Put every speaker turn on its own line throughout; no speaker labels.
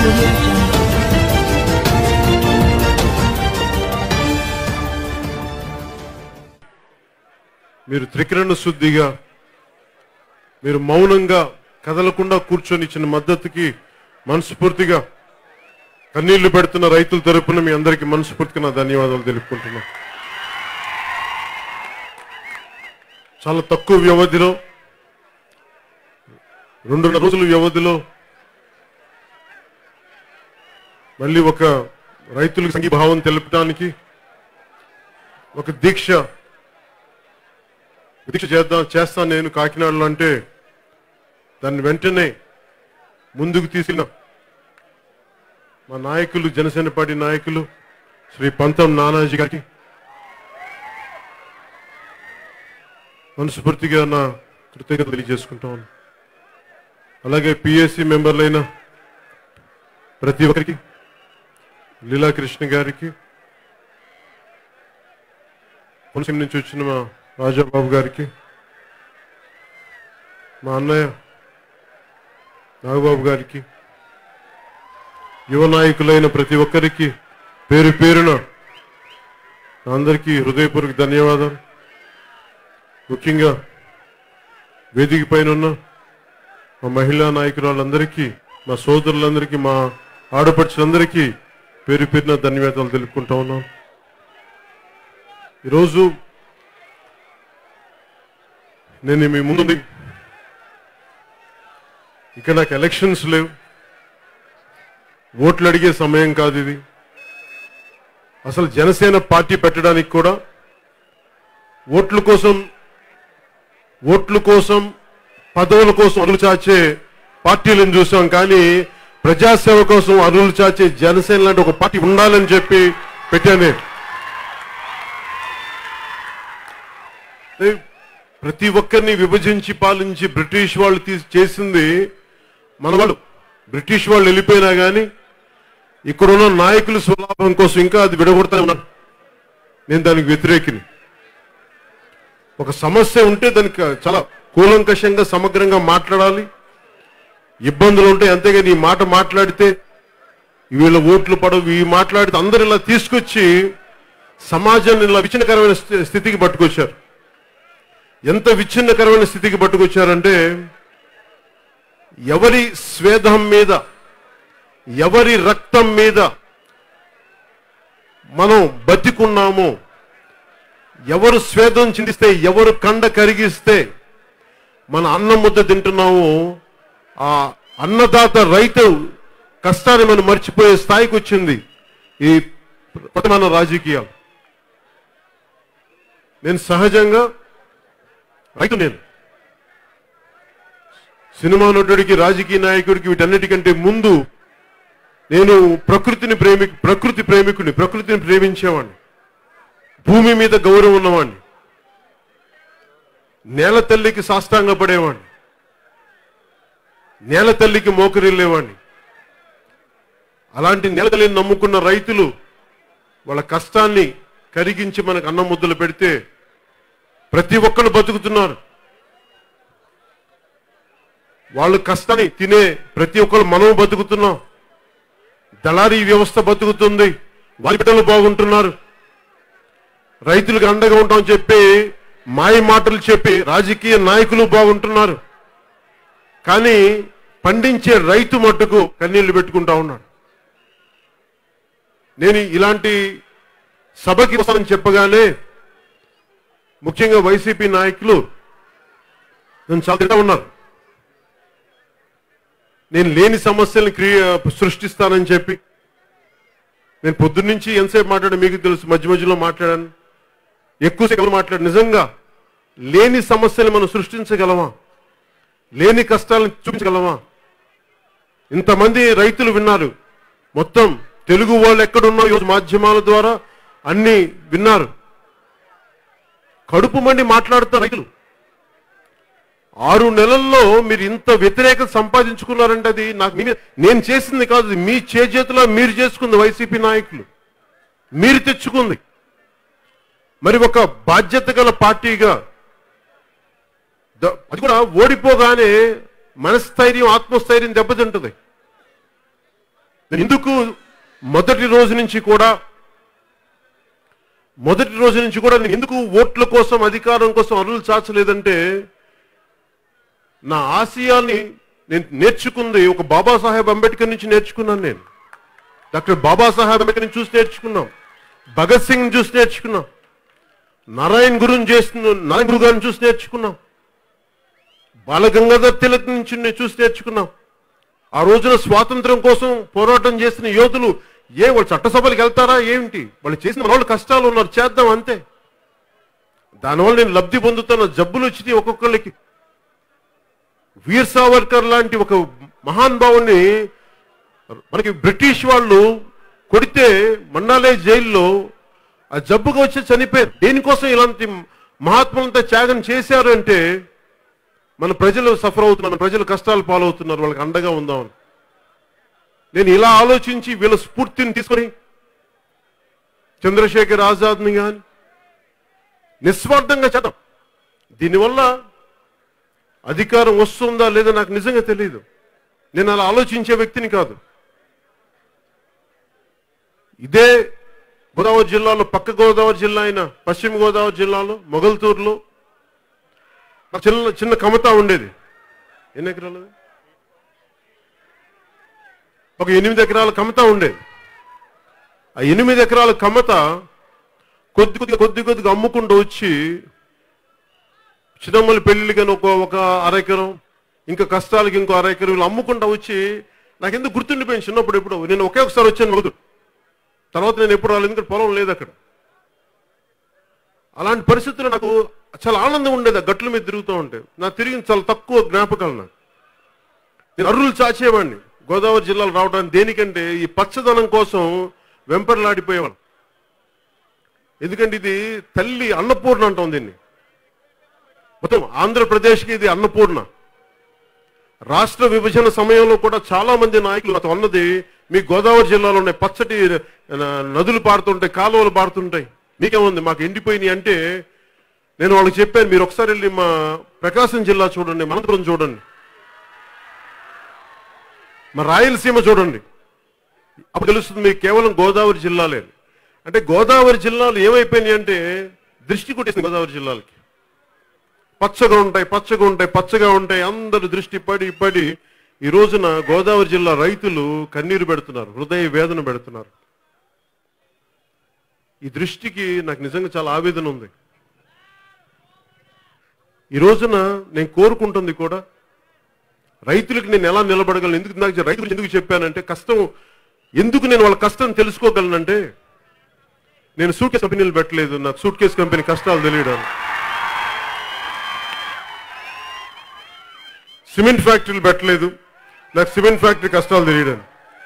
audio jungle.
మీరు త్రికరణ శుద్ధిగా మీరు మౌనంగా కదలకుండా కూర్చొని ఇచ్చిన మద్దతుకి మనస్ఫూర్తిగా కన్నీళ్లు పెడుతున్న రైతుల తరపున మీ అందరికీ మనస్ఫూర్తిగా నా ధన్యవాదాలు తెలుపుకుంటున్నా చాలా తక్కువ వ్యవధిలో రెండున్నర రోజుల వ్యవధిలో మళ్ళీ ఒక రైతులకు సంఘీభావం తెలపడానికి ఒక దీక్ష దీక్ష చేద్దాం చేస్తాను నేను కాకినాడలో అంటే దాన్ని వెంటనే ముందుకు తీసిన మా నాయకులు జనసేన పార్టీ నాయకులు శ్రీ పంతం నానాజీ గారికి మనస్ఫూర్తిగా నా కృతజ్ఞత తెలియజేసుకుంటాను అలాగే పిఎస్సి మెంబర్లైన ప్రతి ఒక్కరికి లీలాకృష్ణ గారికి కోనసీమ నుంచి వచ్చిన మా రాజాబాబు గారికి మా అన్నయ్య నాగబాబు గారికి యువ నాయకులైన ప్రతి ఒక్కరికి పేరు పేరున నా అందరికీ హృదయపూర్వక ధన్యవాదాలు ముఖ్యంగా వేదిక పైన ఉన్న మా మహిళా నాయకురాలందరికీ మా సోదరులందరికీ మా ఆడపడుచులందరికీ పేరు పేరున ధన్యవాదాలు తెలుపుకుంటా ఉన్నాం ఈరోజు నేను మీ ముందు ఇక్కడ నాకు ఎలక్షన్స్ లేవు ఓట్లు అడిగే సమయం కాదు ఇది అసలు జనసేన పార్టీ పెట్టడానికి కూడా ఓట్ల కోసం ఓట్ల కోసం పదవుల కోసం అరులు చాచే పార్టీలను చూసాం కానీ ప్రజాసేవ కోసం అరులు చాచే జనసేన లాంటి ఒక పార్టీ ఉండాలని చెప్పి పెట్టాను ప్రతి ఒక్కరిని విభజించి పాలించి బ్రిటిష్ వాళ్ళు తీసి చేసింది మన వాళ్ళు బ్రిటిష్ వాళ్ళు వెళ్ళిపోయినా కానీ ఇక్కడున్న నాయకుల స్వలాభం కోసం ఇంకా అది విడగొడతా ఉన్నారు నేను దానికి వ్యతిరేకిని ఒక సమస్య ఉంటే దానికి చాలా కూలంకషంగా సమగ్రంగా మాట్లాడాలి ఇబ్బందులు ఉంటాయి అంతేగాని ఈ మాట మాట్లాడితే వీళ్ళ ఓట్లు పడవు ఈ మాట్లాడితే అందరు ఇలా తీసుకొచ్చి సమాజాన్ని ఇలా విచ్ఛిన్నకరమైన స్థి- స్థితికి పట్టుకొచ్చారు ఎంత విచ్ఛిన్నకరమైన స్థితికి పట్టుకొచ్చారంటే ఎవరి స్వేదం మీద ఎవరి రక్తం మీద మనం బతికున్నామో ఎవరు స్వేదం చిందిస్తే ఎవరు కండ కరిగిస్తే మన అన్నం ముద్ద తింటున్నామో ఆ అన్నదాత రైతు కష్టాన్ని మనం మర్చిపోయే స్థాయికి వచ్చింది ఈ ప్రతిమాన రాజకీయాలు నేను సహజంగా రైతు నేను సినిమా నటుడికి రాజకీయ నాయకుడికి వీటన్నిటికంటే ముందు నేను ప్రకృతిని ప్రేమి ప్రకృతి ప్రేమికుడిని ప్రకృతిని ప్రేమించేవాడిని భూమి మీద గౌరవం ఉన్నవాడిని నేల తల్లికి సాష్టాంగ పడేవాడిని నేల తల్లికి మోకరిల్లేవాడిని అలాంటి నేల తల్లిని నమ్ముకున్న రైతులు వాళ్ళ కష్టాన్ని కరిగించి మనకు అన్నం ముద్దలు పెడితే ప్రతి ఒక్కరు బతుకుతున్నారు వాళ్ళు కష్టాన్ని తినే ప్రతి ఒక్కరు మనం బతుకుతున్నాం దళారీ వ్యవస్థ బతుకుతుంది వారి బిడ్డలు బాగుంటున్నారు రైతులకు అండగా ఉంటామని చెప్పి మాయ మాటలు చెప్పి రాజకీయ నాయకులు బాగుంటున్నారు కానీ పండించే రైతు మట్టుకు కన్నీళ్లు పెట్టుకుంటా ఉన్నాడు నేను ఇలాంటి సభకి వస్తానని చెప్పగానే ముఖ్యంగా వైసీపీ నాయకులు నన్ను చాలా తింటా ఉన్నారు నేను లేని సమస్యలను క్రియ సృష్టిస్తానని చెప్పి నేను పొద్దున్నుంచి ఎంతసేపు మాట్లాడా మీకు తెలుసు మధ్య మధ్యలో మాట్లాడాను ఎక్కువసేపు ఎవరు మాట్లాడు నిజంగా లేని సమస్యలు మనం సృష్టించగలమా లేని కష్టాలను చూపించగలమా ఇంతమంది రైతులు విన్నారు మొత్తం తెలుగు వాళ్ళు ఎక్కడున్నా ఈరోజు మాధ్యమాల ద్వారా అన్ని విన్నారు కడుపు మండి మాట్లాడుతారు రైతులు ఆరు నెలల్లో మీరు ఇంత వ్యతిరేకత సంపాదించుకున్నారంటే అది నాకు మీ మీద- నేను చేసింది కాదు ఇది మీ చేజేతిలో మీరు చేసుకుంది వైసీపీ నాయకులు మీరు తెచ్చుకుంది మరి ఒక బాధ్యత గల పార్టీగా ద- అది కూడా ఓడిపోగానే మనస్థైర్యం ఆత్మస్థైర్యం దెబ్బతింటుంది నేను ఎందుకు మొదటి రోజు నుంచి కూడా మొదటి రోజు నుంచి కూడా నేను ఎందుకు ఓట్ల కోసం అధికారం కోసం అరువులు చాచలేదంటే నా ఆశయాల్ని నేను నేర్చుకుంది ఒక బాబాసాహెబ్ అంబేద్కర్ నుంచి నేర్చుకున్నాను నేను డాక్టర్ బాబాసాహెబ్ అంబేద్కర్ నుంచి చూసి నేర్చుకున్నాం భగత్ సింగ్ చూసి నేర్చుకున్నాం నారాయణ్ గురుని చేస్తున్న నారాయణ గురు గారిని చూసి నేర్చుకున్నాం బాలగంగాధర్ తిలక్ నుంచి నేను చూసి నేర్చుకున్నాం ఆ రోజున స్వాతంత్రం కోసం పోరాటం చేసిన యోధులు ఏ వాళ్ళు చట్టసభలకు వెళ్తారా ఏమిటి వాళ్ళు చేసిన మన వాళ్ళు కష్టాలు ఉన్నారు చేద్దాం అంతే దానివల్ల నేను లబ్ధి పొందుతున్న జబ్బులు వచ్చినాయి ఒక్కొక్కరికి వీర్ సావర్కర్ లాంటి ఒక మహాన్ భావుని మనకి బ్రిటిష్ వాళ్ళు కొడితే మన్నాలే జైల్లో ఆ జబ్బుగా వచ్చి చనిపోయారు దేనికోసం ఇలాంటి మహాత్ములంతా త్యాగం చేశారు అంటే మన ప్రజలు సఫర్ అవుతున్నారు మన ప్రజలు కష్టాలు పాలవుతున్నారు వాళ్ళకి అండగా ఉందామని నేను ఇలా ఆలోచించి వీళ్ళ స్ఫూర్తిని తీసుకొని చంద్రశేఖర్ ఆజాద్ని కానీ నిస్వార్థంగా చేద్దాం దీనివల్ల అధికారం వస్తుందా లేదా నాకు నిజంగా తెలియదు నేను అలా ఆలోచించే వ్యక్తిని కాదు ఇదే గోదావరి జిల్లాలో పక్క గోదావరి జిల్లా అయిన పశ్చిమ గోదావరి జిల్లాలో మొగల్తూరులో నాకు చిన్న చిన్న కమత ఉండేది ఎన్ని ఎకరాలు అది? ఒక ఎనిమిది ఎకరాల కమత ఉండేది ఆ ఎనిమిది ఎకరాల కమత కొద్ది కొద్దిగా కొద్ది కొద్దిగా అమ్ముకుంటూ వచ్చి చిన్నమ్మల పెళ్లి కానీ ఒక ఒక అరెకరం ఇంకా కష్టాలకి ఇంకో అరెకరం వీళ్ళు అమ్ముకుంటూ వచ్చి నాకు ఎందుకు గుర్తుండిపోయింది చిన్నప్పుడు ఎప్పుడు నేను ఒకే ఒకసారి వచ్చాను మొదలు తర్వాత నేను ఎప్పుడు రాలేదు ఎందుకంటే పొలం లేదు అక్కడ అలాంటి పరిస్థితుల్లో నాకు చాలా ఆనందం ఉండేది ఆ గట్ల మీద తిరుగుతూ ఉంటే నాకు తిరిగి చాలా తక్కువ జ్ఞాపకాలు నాకు నేను అర్రులు చాచేవాడిని గోదావరి జిల్లాలో రావడానికి దేనికంటే ఈ పచ్చదనం కోసం వెంపర్లాడిపోయేవాడు ఎందుకంటే ఇది తల్లి అన్నపూర్ణ అంటాం దీన్ని మొత్తం ఆంధ్రప్రదేశ్కి ఇది అన్నపూర్ణ రాష్ట్ర విభజన సమయంలో కూడా చాలా మంది నాయకులు నాతో అన్నది మీ గోదావరి జిల్లాలో ఉన్నాయి పచ్చటి ఆ, నదులు పారుతుంటాయి కాలువలు పారుతుంటాయి మీకేముంది మాకు ఎండిపోయినాయి అంటే నేను వాళ్ళకి చెప్పాను మీరు ఒకసారి వెళ్ళి మా ప్రకాశం జిల్లా చూడండి అనంతపురం చూడండి మా రాయలసీమ చూడండి అప్పుడు తెలుస్తుంది మీకు కేవలం గోదావరి జిల్లాలే అంటే గోదావరి జిల్లాలు ఏమైపోయినాయి అంటే దృష్టి కొట్టేసింది గోదావరి జిల్లాలకి పచ్చగా ఉంటాయి పచ్చగా ఉంటాయి పచ్చగా ఉంటాయి అందరు దృష్టి పడి పడి ఈ రోజున గోదావరి జిల్లా రైతులు కన్నీరు పెడుతున్నారు హృదయ వేదన పెడుతున్నారు ఈ దృష్టికి నాకు నిజంగా చాలా ఆవేదన ఉంది ఈ రోజున నేను కోరుకుంటుంది కూడా రైతులకు నేను ఎలా నిలబడగలను ఎందుకు నాకు రైతులకు ఎందుకు చెప్పానంటే కష్టం ఎందుకు నేను వాళ్ళ కష్టం తెలుసుకోగలనంటే నేను సూట్ కేస్ కంపెనీలు పెట్టలేదు నాకు సూట్ కేస్ కంపెనీ కష్టాలు తెలియడానికి సిమెంట్ ఫ్యాక్టరీలు పెట్టలేదు నాకు సిమెంట్ ఫ్యాక్టరీ కష్టాలు తెలియడానికి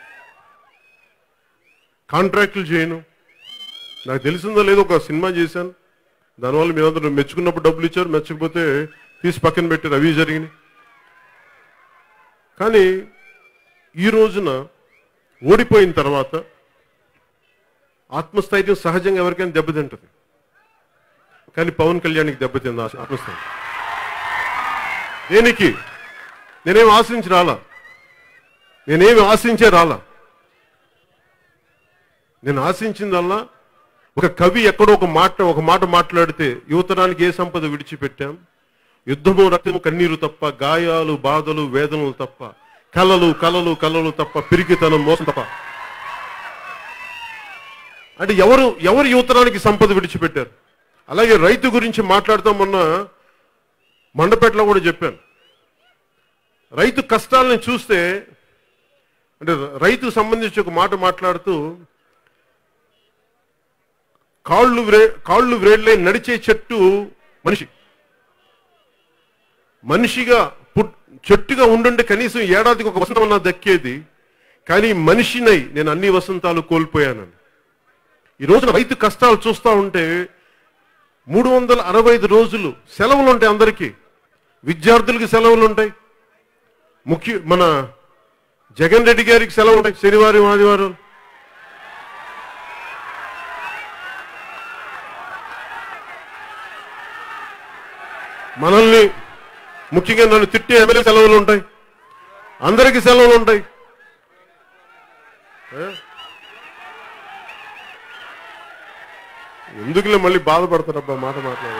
కాంట్రాక్టులు చేయను నాకు తెలిసిందో లేదో ఒక సినిమా చేశాను దానివల్ల మీరందరూ మెచ్చుకున్నప్పుడు డబ్బులు ఇచ్చారు మెచ్చకపోతే తీసి పక్కన పెట్టారు అవి జరిగినాయి కానీ ఈ రోజున ఓడిపోయిన తర్వాత ఆత్మస్థైర్యం సహజంగా ఎవరికైనా దెబ్బతింటది కానీ పవన్ కళ్యాణ్కి దెబ్బతింది ఆ ఆత్మస్థైర్యం దేనికి నేనేం ఆశించి రాలా నేనేమి ఆశించే రాలా నేను ఆశించిందల్లా ఒక కవి ఎక్కడో ఒక మాట ఒక మాట మాట్లాడితే యువతరానికి ఏ సంపద విడిచిపెట్టాం యుద్ధము రక్తము కన్నీరు తప్ప గాయాలు బాధలు వేదనలు తప్ప కలలు కలలు కలలు తప్ప పిరికితనం మోసం తప్ప అంటే ఎవరు ఎవరు యువతరానికి సంపద విడిచిపెట్టారు అలాగే రైతు గురించి మాట్లాడుతాం మొన్న మండపేటలో కూడా చెప్పాను రైతు కష్టాలను చూస్తే అంటే రైతుకు సంబంధించి ఒక మాట మాట్లాడుతూ కాళ్ళు వ్రే కాళ్ళు వ్రేళ్ళే నడిచే చెట్టు మనిషి మనిషిగా పుట్ చెట్టుగా ఉండుంటే కనీసం ఏడాదికి ఒక వసంతం అన్నా దక్కేది కానీ మనిషినై నేను అన్ని వసంతాలు కోల్పోయానని ఈ రోజున రైతు కష్టాలు చూస్తూ ఉంటే మూడు వందల అరవై ఐదు రోజులు సెలవులు ఉంటాయి అందరికీ విద్యార్థులకి సెలవులు ఉంటాయి ముఖ్య మన జగన్ రెడ్డి గారికి సెలవు ఉంటాయి శనివారం ఆదివారం మనల్ని ముఖ్యంగా నన్ను తిట్టే ఎమ్మెల్యే సెలవులు ఉంటాయి అందరికీ సెలవులు ఉంటాయి ఎందుకులే మళ్ళీ బాధపడతారబ్బా మాట మాట్లాడి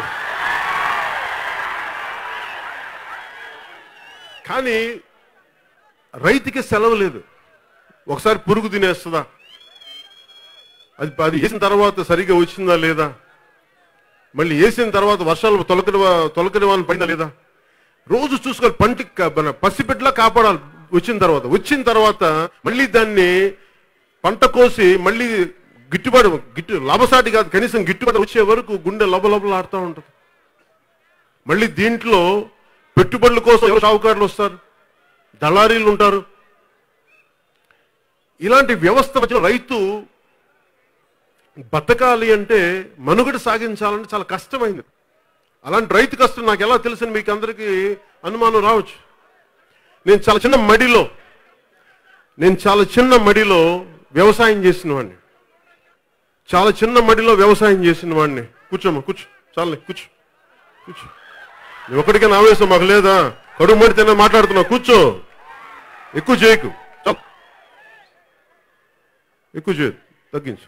కానీ రైతుకి సెలవు లేదు ఒకసారి పురుగు తినేస్తుందా అది అది వేసిన తర్వాత సరిగ్గా వచ్చిందా లేదా మళ్ళీ వేసిన తర్వాత వర్షాలు తొలకరి తొలకరి వాళ్ళని పడిందా లేదా రోజు చూసుకోవాలి పంటి మన పసిబిడ్డలా కాపాడాలి వచ్చిన తర్వాత వచ్చిన తర్వాత మళ్ళీ దాన్ని పంట కోసి మళ్ళీ గిట్టుబాటు గిట్టు లాభసాటి కాదు కనీసం గిట్టుబాటు వచ్చే వరకు గుండె లబలబలాడుతూ ఉంటుంది మళ్ళీ దీంట్లో పెట్టుబడుల కోసం ఎవరు షావుకారులు వస్తారు దళారీలు ఉంటారు ఇలాంటి వ్యవస్థ మధ్య రైతు బతకాలి అంటే మనుగడ సాగించాలంటే చాలా కష్టమైంది అలాంటి రైతు కష్టం నాకు ఎలా తెలుసని మీకు అందరికీ అనుమానం రావచ్చు నేను చాలా చిన్న మడిలో నేను చాలా చిన్న మడిలో వ్యవసాయం చేసిన వాడిని చాలా చిన్న మడిలో వ్యవసాయం చేసిన వాడిని కూర్చోమ్మా కూర్చో చాలే కూర్చో కూర్చో నువ్వు ఒకటికే ఆవేశం మాకు లేదా కడుపు మడితేనే మాట్లాడుతున్నావు కూర్చో ఎక్కువ చేయకు చాలు ఎక్కువ చేయదు తగ్గించు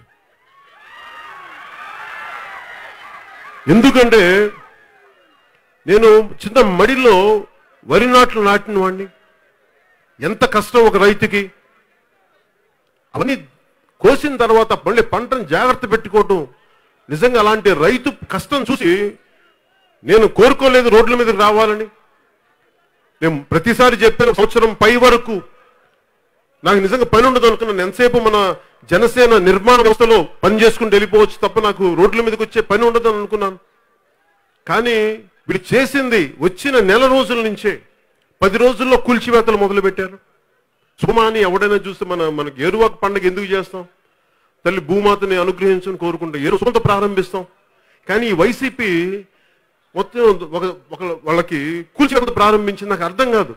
ఎందుకంటే నేను చిన్న మడిలో వరి నాట్లు నాటిన వాడిని ఎంత కష్టం ఒక రైతుకి అవన్నీ కోసిన తర్వాత మళ్ళీ పంటను జాగ్రత్త పెట్టుకోవటం నిజంగా అలాంటి రైతు కష్టం చూసి నేను కోరుకోలేదు రోడ్ల మీదకి రావాలని నేను ప్రతిసారి చెప్పిన సంవత్సరం పై వరకు నాకు నిజంగా పని ఉండదు అనుకున్నాను ఎంతసేపు మన జనసేన నిర్మాణ వ్యవస్థలో పని చేసుకుంటూ వెళ్ళిపోవచ్చు తప్ప నాకు రోడ్ల మీదకి వచ్చే పని ఉండదు అని అనుకున్నాను కానీ వీళ్ళు చేసింది వచ్చిన నెల రోజుల నుంచే పది రోజుల్లో కూల్చివేతలు మొదలుపెట్టారు సుమాని ఎవడైనా చూస్తే మన మనకి ఎరువాక పండుగ ఎందుకు చేస్తాం తల్లి భూమాతని అనుగ్రహించని కోరుకుంటాం ఎరువు సొంత ప్రారంభిస్తాం కానీ ఈ వైసీపీ మొత్తం ఒక ఒక వాళ్ళకి కూల్చివేత ప్రారంభించింది నాకు అర్థం కాదు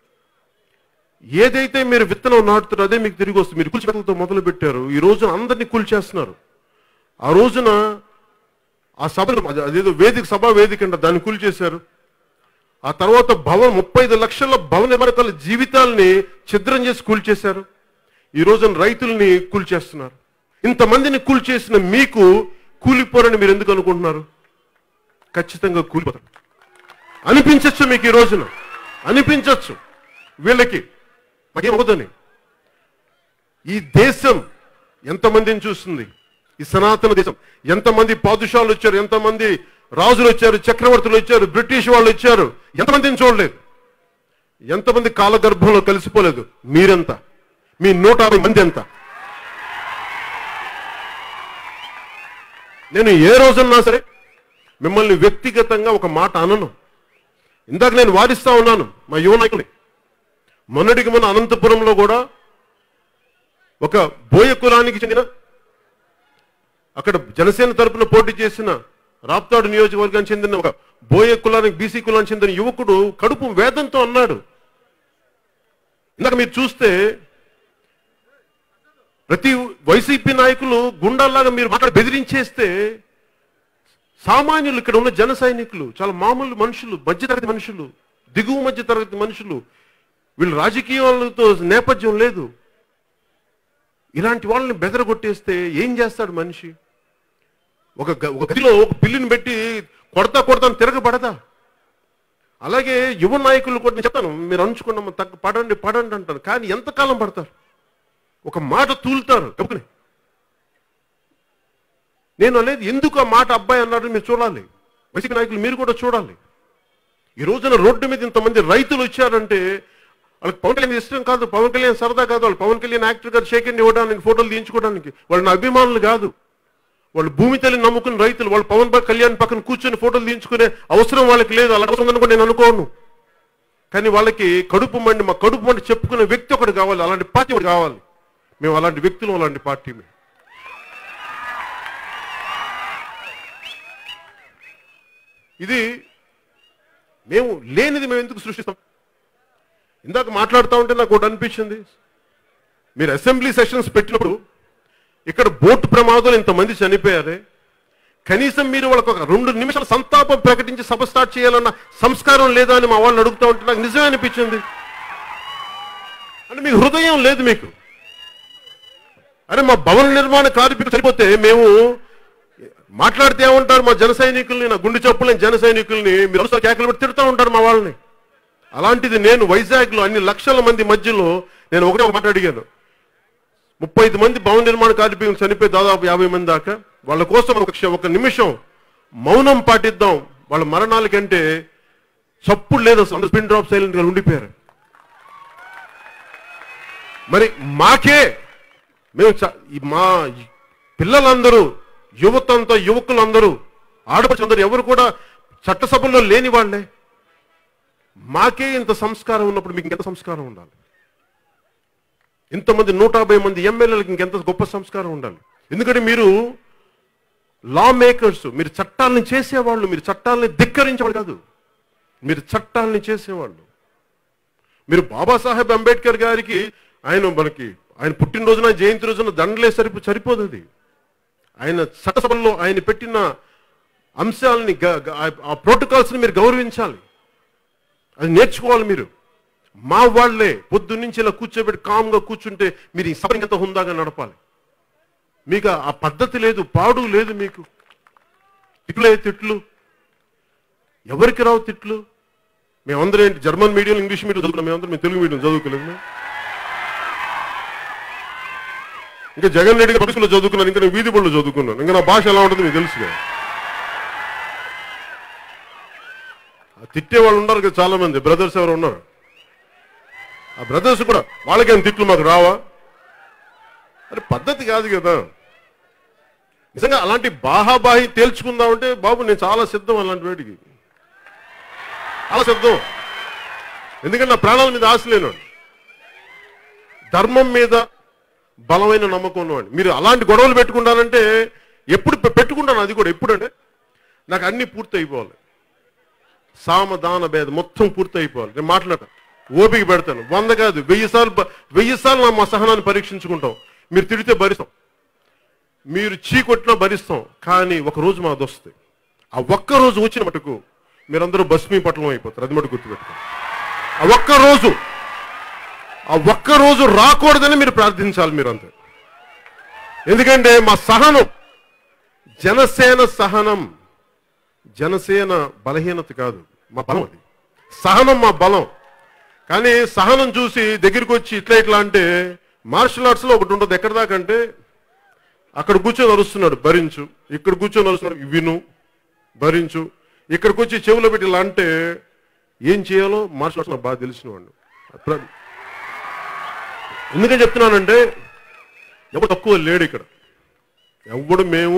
ఏదైతే మీరు విత్తనం నాటుతారో అదే మీకు తిరిగి వస్తుంది మీరు కూల్చివేతలతో మొదలు పెట్టారు ఈ రోజున అందరినీ కూల్చేస్తున్నారు ఆ రోజున ఆ సభ అదేదో వేదిక సభా వేదిక అంట దాన్ని కూల్చేశారు ఆ తర్వాత భవన్ ముప్పై ఐదు లక్షల భవన నిర్మాణాల జీవితాల్ని ఛిద్రం చేసి కూల్చేశారు ఈ రోజున రైతుల్ని కూల్చేస్తున్నారు ఇంతమందిని కూల్చేసిన మీకు కూలిపోరని మీరు ఎందుకు అనుకుంటున్నారు ఖచ్చితంగా కూలిపోతారు అనిపించచ్చు మీకు ఈ రోజున అనిపించచ్చు వీళ్ళకి మాకేమవుతుంది ఈ దేశం ఎంతమందిని చూస్తుంది ఈ సనాతన దేశం ఎంతమంది పాదుషాలు వచ్చారు ఎంతమంది రాజులు వచ్చారు చక్రవర్తులు వచ్చారు బ్రిటిష్ వాళ్ళు వచ్చారు ఎంతమందిని చూడలేదు ఎంతమంది కాలగర్భంలో కలిసిపోలేదు మీరెంత మీ నూట యాభై మంది ఎంత నేను ఏ రోజున్నా సరే మిమ్మల్ని వ్యక్తిగతంగా ఒక మాట అనను ఇందాక నేను వాదిస్తా ఉన్నాను మా యువ నాయకుని మొన్నటికి మన అనంతపురంలో కూడా ఒక బోయ కులానికి చెందిన అక్కడ జనసేన తరపున పోటీ చేసిన రాప్తాడు నియోజకవర్గానికి చెందిన ఒక బోయ కులానికి బీసీ కులానికి చెందిన యువకుడు కడుపు వేదంతో అన్నాడు ఇందాక మీరు చూస్తే ప్రతి వైసీపీ నాయకులు గుండాల్లాగా మీరు మాట్లాడి బెదిరించేస్తే సామాన్యులు ఇక్కడ ఉన్న జన సైనికులు చాలా మామూలు మనుషులు మధ్యతరగతి మనుషులు దిగువ మధ్య తరగతి మనుషులు వీళ్ళు రాజకీయాలతో నేపథ్యం లేదు ఇలాంటి వాళ్ళని బెదరగొట్టేస్తే ఏం చేస్తాడు మనిషి ఒక గ- ఒక గదిలో ఒక పిల్లిని పెట్టి కొడతా కొడతా అని తిరగబడదా అలాగే యువ నాయకులు కూడా నేను చెప్తాను మీరు అంచుకున్నాము తగ్గ పడండి పడండి అంటారు కానీ ఎంతకాలం పడతారు ఒక మాట తూలుతారు గబుకుని నేను అనేది ఎందుకు ఆ మాట అబ్బాయి అన్నాడు మీరు చూడాలి వైసీపీ నాయకులు మీరు కూడా చూడాలి ఈ రోజున రోడ్డు మీద ఇంతమంది రైతులు వచ్చారంటే వాళ్ళకి పవన్ కళ్యాణ్ ఇష్టం కాదు పవన్ కళ్యాణ్ సరదా కాదు వాళ్ళు పవన్ కళ్యాణ్ యాక్టర్ గారు షేక్ హ్యాండ్ ఇవ్వడానికి ఫోటోలు తీయించుకోవడానికి వాళ్ళ అభిమానులు కాదు వాళ్ళు భూమి తల్లి నమ్ముకున్న రైతులు వాళ్ళు పవన్ బా- కళ్యాణ్ పక్కన కూర్చొని ఫోటోలు తీయించుకునే అవసరం వాళ్ళకి లేదు అలా అవసరం ఉందని కూడా నేను అనుకోను కానీ వాళ్ళకి కడుపు మండి మా కడుపు మండి చెప్పుకునే వ్యక్తి ఒకటి కావాలి అలాంటి పార్టీ ఒకటి కావాలి మేము అలాంటి వ్యక్తులు అలాంటి పార్టీ మేము ఇది మేము లేనిది మేము ఎందుకు సృష్టిస్తాం ఇందాక మాట్లాడుతూ ఉంటే నాకు ఒకటి అనిపించింది మీరు అసెంబ్లీ సెషన్స్ పెట్టినప్పుడు ఇక్కడ బోటు ప్రమాదంలో ఇంతమంది చనిపోయారే కనీసం మీరు వాళ్ళకి ఒక రెండు నిమిషాల సంతాపం ప్రకటించి సభ స్టార్ట్ చేయాలన్న సంస్కారం లేదా అని మా వాళ్ళని అడుగుతూ ఉంటే నాకు నిజమే అనిపించింది అంటే మీకు హృదయం లేదు మీకు అరే మా భవన నిర్మాణ కార్మికులు చనిపోతే మేము మాట్లాడితే ఏమంటారు మా జన సైనికుల్ని నా గుండె చప్పులని జన సైనికుల్ని మీరు ఒకసారి కేకలు పెట్టి తిడుతూ ఉంటారు మా వాళ్ళని అలాంటిది నేను వైజాగ్లో అన్ని లక్షల మంది మధ్యలో నేను ఒకటే ఒక మాట అడిగాను ముప్పై ఐదు మంది భవన నిర్మాణ కార్మికులు చనిపోయి దాదాపు యాభై మంది దాకా వాళ్ళ కోసం ఒక క్ష- ఒక నిమిషం మౌనం పాటిద్దాం వాళ్ళ మరణాల కంటే చప్పుడు లేదు అసలు స్పిన్ డ్రాప్ సైలెంట్ గా ఉండిపోయారు మరి మాకే మేము చ- ఈ మా ఈ పిల్లలందరూ యువతంతా యువకులందరూ ఆడపడుచుందరూ ఎవరు కూడా చట్టసభల్లో లేని వాళ్ళే మాకే ఇంత సంస్కారం ఉన్నప్పుడు మీకు ఇంకెంత సంస్కారం ఉండాలి ఇంతమంది నూట యాభై మంది ఎమ్మెల్యేలకు ఇంకెంత గొప్ప సంస్కారం ఉండాలి ఎందుకంటే మీరు లా మేకర్స్ మీరు చట్టాలను చేసేవాళ్ళు మీరు చట్టాలని ధిక్కరించేవాళ్ళు కాదు మీరు చట్టాలని చేసేవాళ్ళు మీరు బాబాసాహెబ్ అంబేద్కర్ గారికి ఆయన మనకి ఆయన పుట్టినరోజున జయంతి రోజున దండలే సరిపో సరిపోదు అది ఆయన చట్టసభల్లో ఆయన పెట్టిన అంశాలని గ- గ- ఆ ప్రోటోకాల్స్ని మీరు గౌరవించాలి అది నేర్చుకోవాలి మీరు మా వాళ్ళే పొద్దు నుంచి ఇలా కూర్చోబెట్టి కామ్గా కూర్చుంటే మీరు ఈ సభని ఎంత హుందాగా నడపాలి మీకు ఆ పద్ధతి లేదు పాడు లేదు మీకు తిట్లే తిట్లు ఎవరికి రావు తిట్లు మేమందరం ఏంటి జర్మన్ మీడియం ఇంగ్లీష్ మీడియం చదువుకున్నాం మేమందరం మేము తెలుగు మీడియం చదువుకోలేదు మేము. ఇంకా జగన్ రెడ్డి గారు స్కూల్లో చదువుకున్నాను ఇంకా నేను వీధి బళ్ళు చదువుకున్నాను ఇంకా నా భాష ఎలా ఉంటుంది మీకు తెలుసు కదా ఆ తిట్టే వాళ్ళు ఉన్నారు కదా చాలా మంది బ్రదర్స్ ఎవరు ఉన్నారు ఆ బ్రదర్స్ కూడా వాళ్ళకేం తిట్లు మాకు రావా అరే పద్ధతి కాదు కదా నిజంగా అలాంటి బాహాబాహి తేల్చుకుందామంటే బాబు నేను చాలా సిద్ధం అలాంటి వేటికి చాలా సిద్ధం ఎందుకంటే నా ప్రాణాల మీద ఆశ లేనివాడు ధర్మం మీద బలమైన నమ్మకం ఉన్నవాడు మీరు అలాంటి గొడవలు పెట్టుకుంటానంటే ఎప్పుడు పె- పెట్టుకుంటాను అది కూడా ఎప్పుడంటే నాకు అన్ని పూర్తి అయిపోవాలి సామ దాన భేద మొత్తం పూర్తి అయిపోవాలి నేను మాట్లాడతాను ఓపిక పెడతాను వంద కాదు వెయ్యి సార్లు బ- వెయ్యి సార్లు నా మా సహనాన్ని పరీక్షించుకుంటాం మీరు తిడితే భరిస్తాం మీరు చీకొట్టినా భరిస్తాం కానీ ఒక రోజు మాది వస్తుంది ఆ ఒక్క రోజు వచ్చిన మటుకు మీరందరూ భస్మీ పట్లం అయిపోతారు అది మటు గుర్తుపెట్టుకోండి ఆ ఒక్క రోజు ఆ ఒక్క రోజు రాకూడదని మీరు ప్రార్థించాలి మీరు అంతే ఎందుకంటే మా సహనం జనసేన సహనం జనసేన బలహీనత కాదు మా బలం అది సహనం మా బలం కానీ సహనం చూసి దగ్గరికి వచ్చి ఇట్లా ఇట్లా అంటే మార్షల్ ఆర్ట్స్ లో ఒకటి ఉంటుంది ఎక్కడ దాకా అంటే అక్కడ కూర్చొని అరుస్తున్నాడు భరించు ఇక్కడ కూర్చొని అరుస్తున్నాడు విను భరించు ఇక్కడికి వచ్చి చెవులో పెట్టి ఇలా అంటే ఏం చేయాలో మార్షల్ ఆర్ట్స్ నాకు బాగా తెలిసిన వాడు ప్ర- ఎందుకని చెప్తున్నానంటే ఎవడు తక్కువ లేడు ఇక్కడ ఎవడు మేము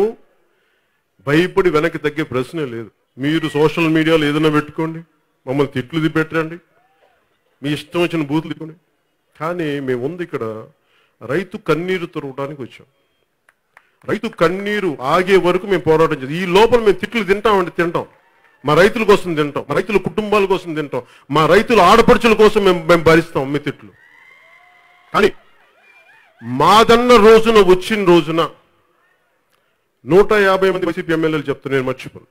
భయపడి వెనక్కి తగ్గే ప్రశ్నే లేదు మీరు సోషల్ మీడియాలో ఏదైనా పెట్టుకోండి మమ్మల్ని తిట్లు పెట్టండి మీ ఇష్టం వచ్చిన బూతులు తిట్టుకోండి కానీ మేము ఉంది ఇక్కడ రైతు కన్నీరు తురవడానికి వచ్చాం రైతు కన్నీరు ఆగే వరకు మేము పోరాటం చేస్తాం ఈ లోపల మేము తిట్లు తింటామండి తింటాం మా రైతుల కోసం తింటాం మా రైతుల కుటుంబాల కోసం తింటాం మా రైతుల ఆడపడుచుల కోసం మేము మేము భరిస్తాం మీ తిట్లు కానీ మాదన్న రోజున వచ్చిన రోజున నూట యాభై మంది వైసీపీ ఎమ్మెల్యేలు చెప్తా నేను మర్చిపోను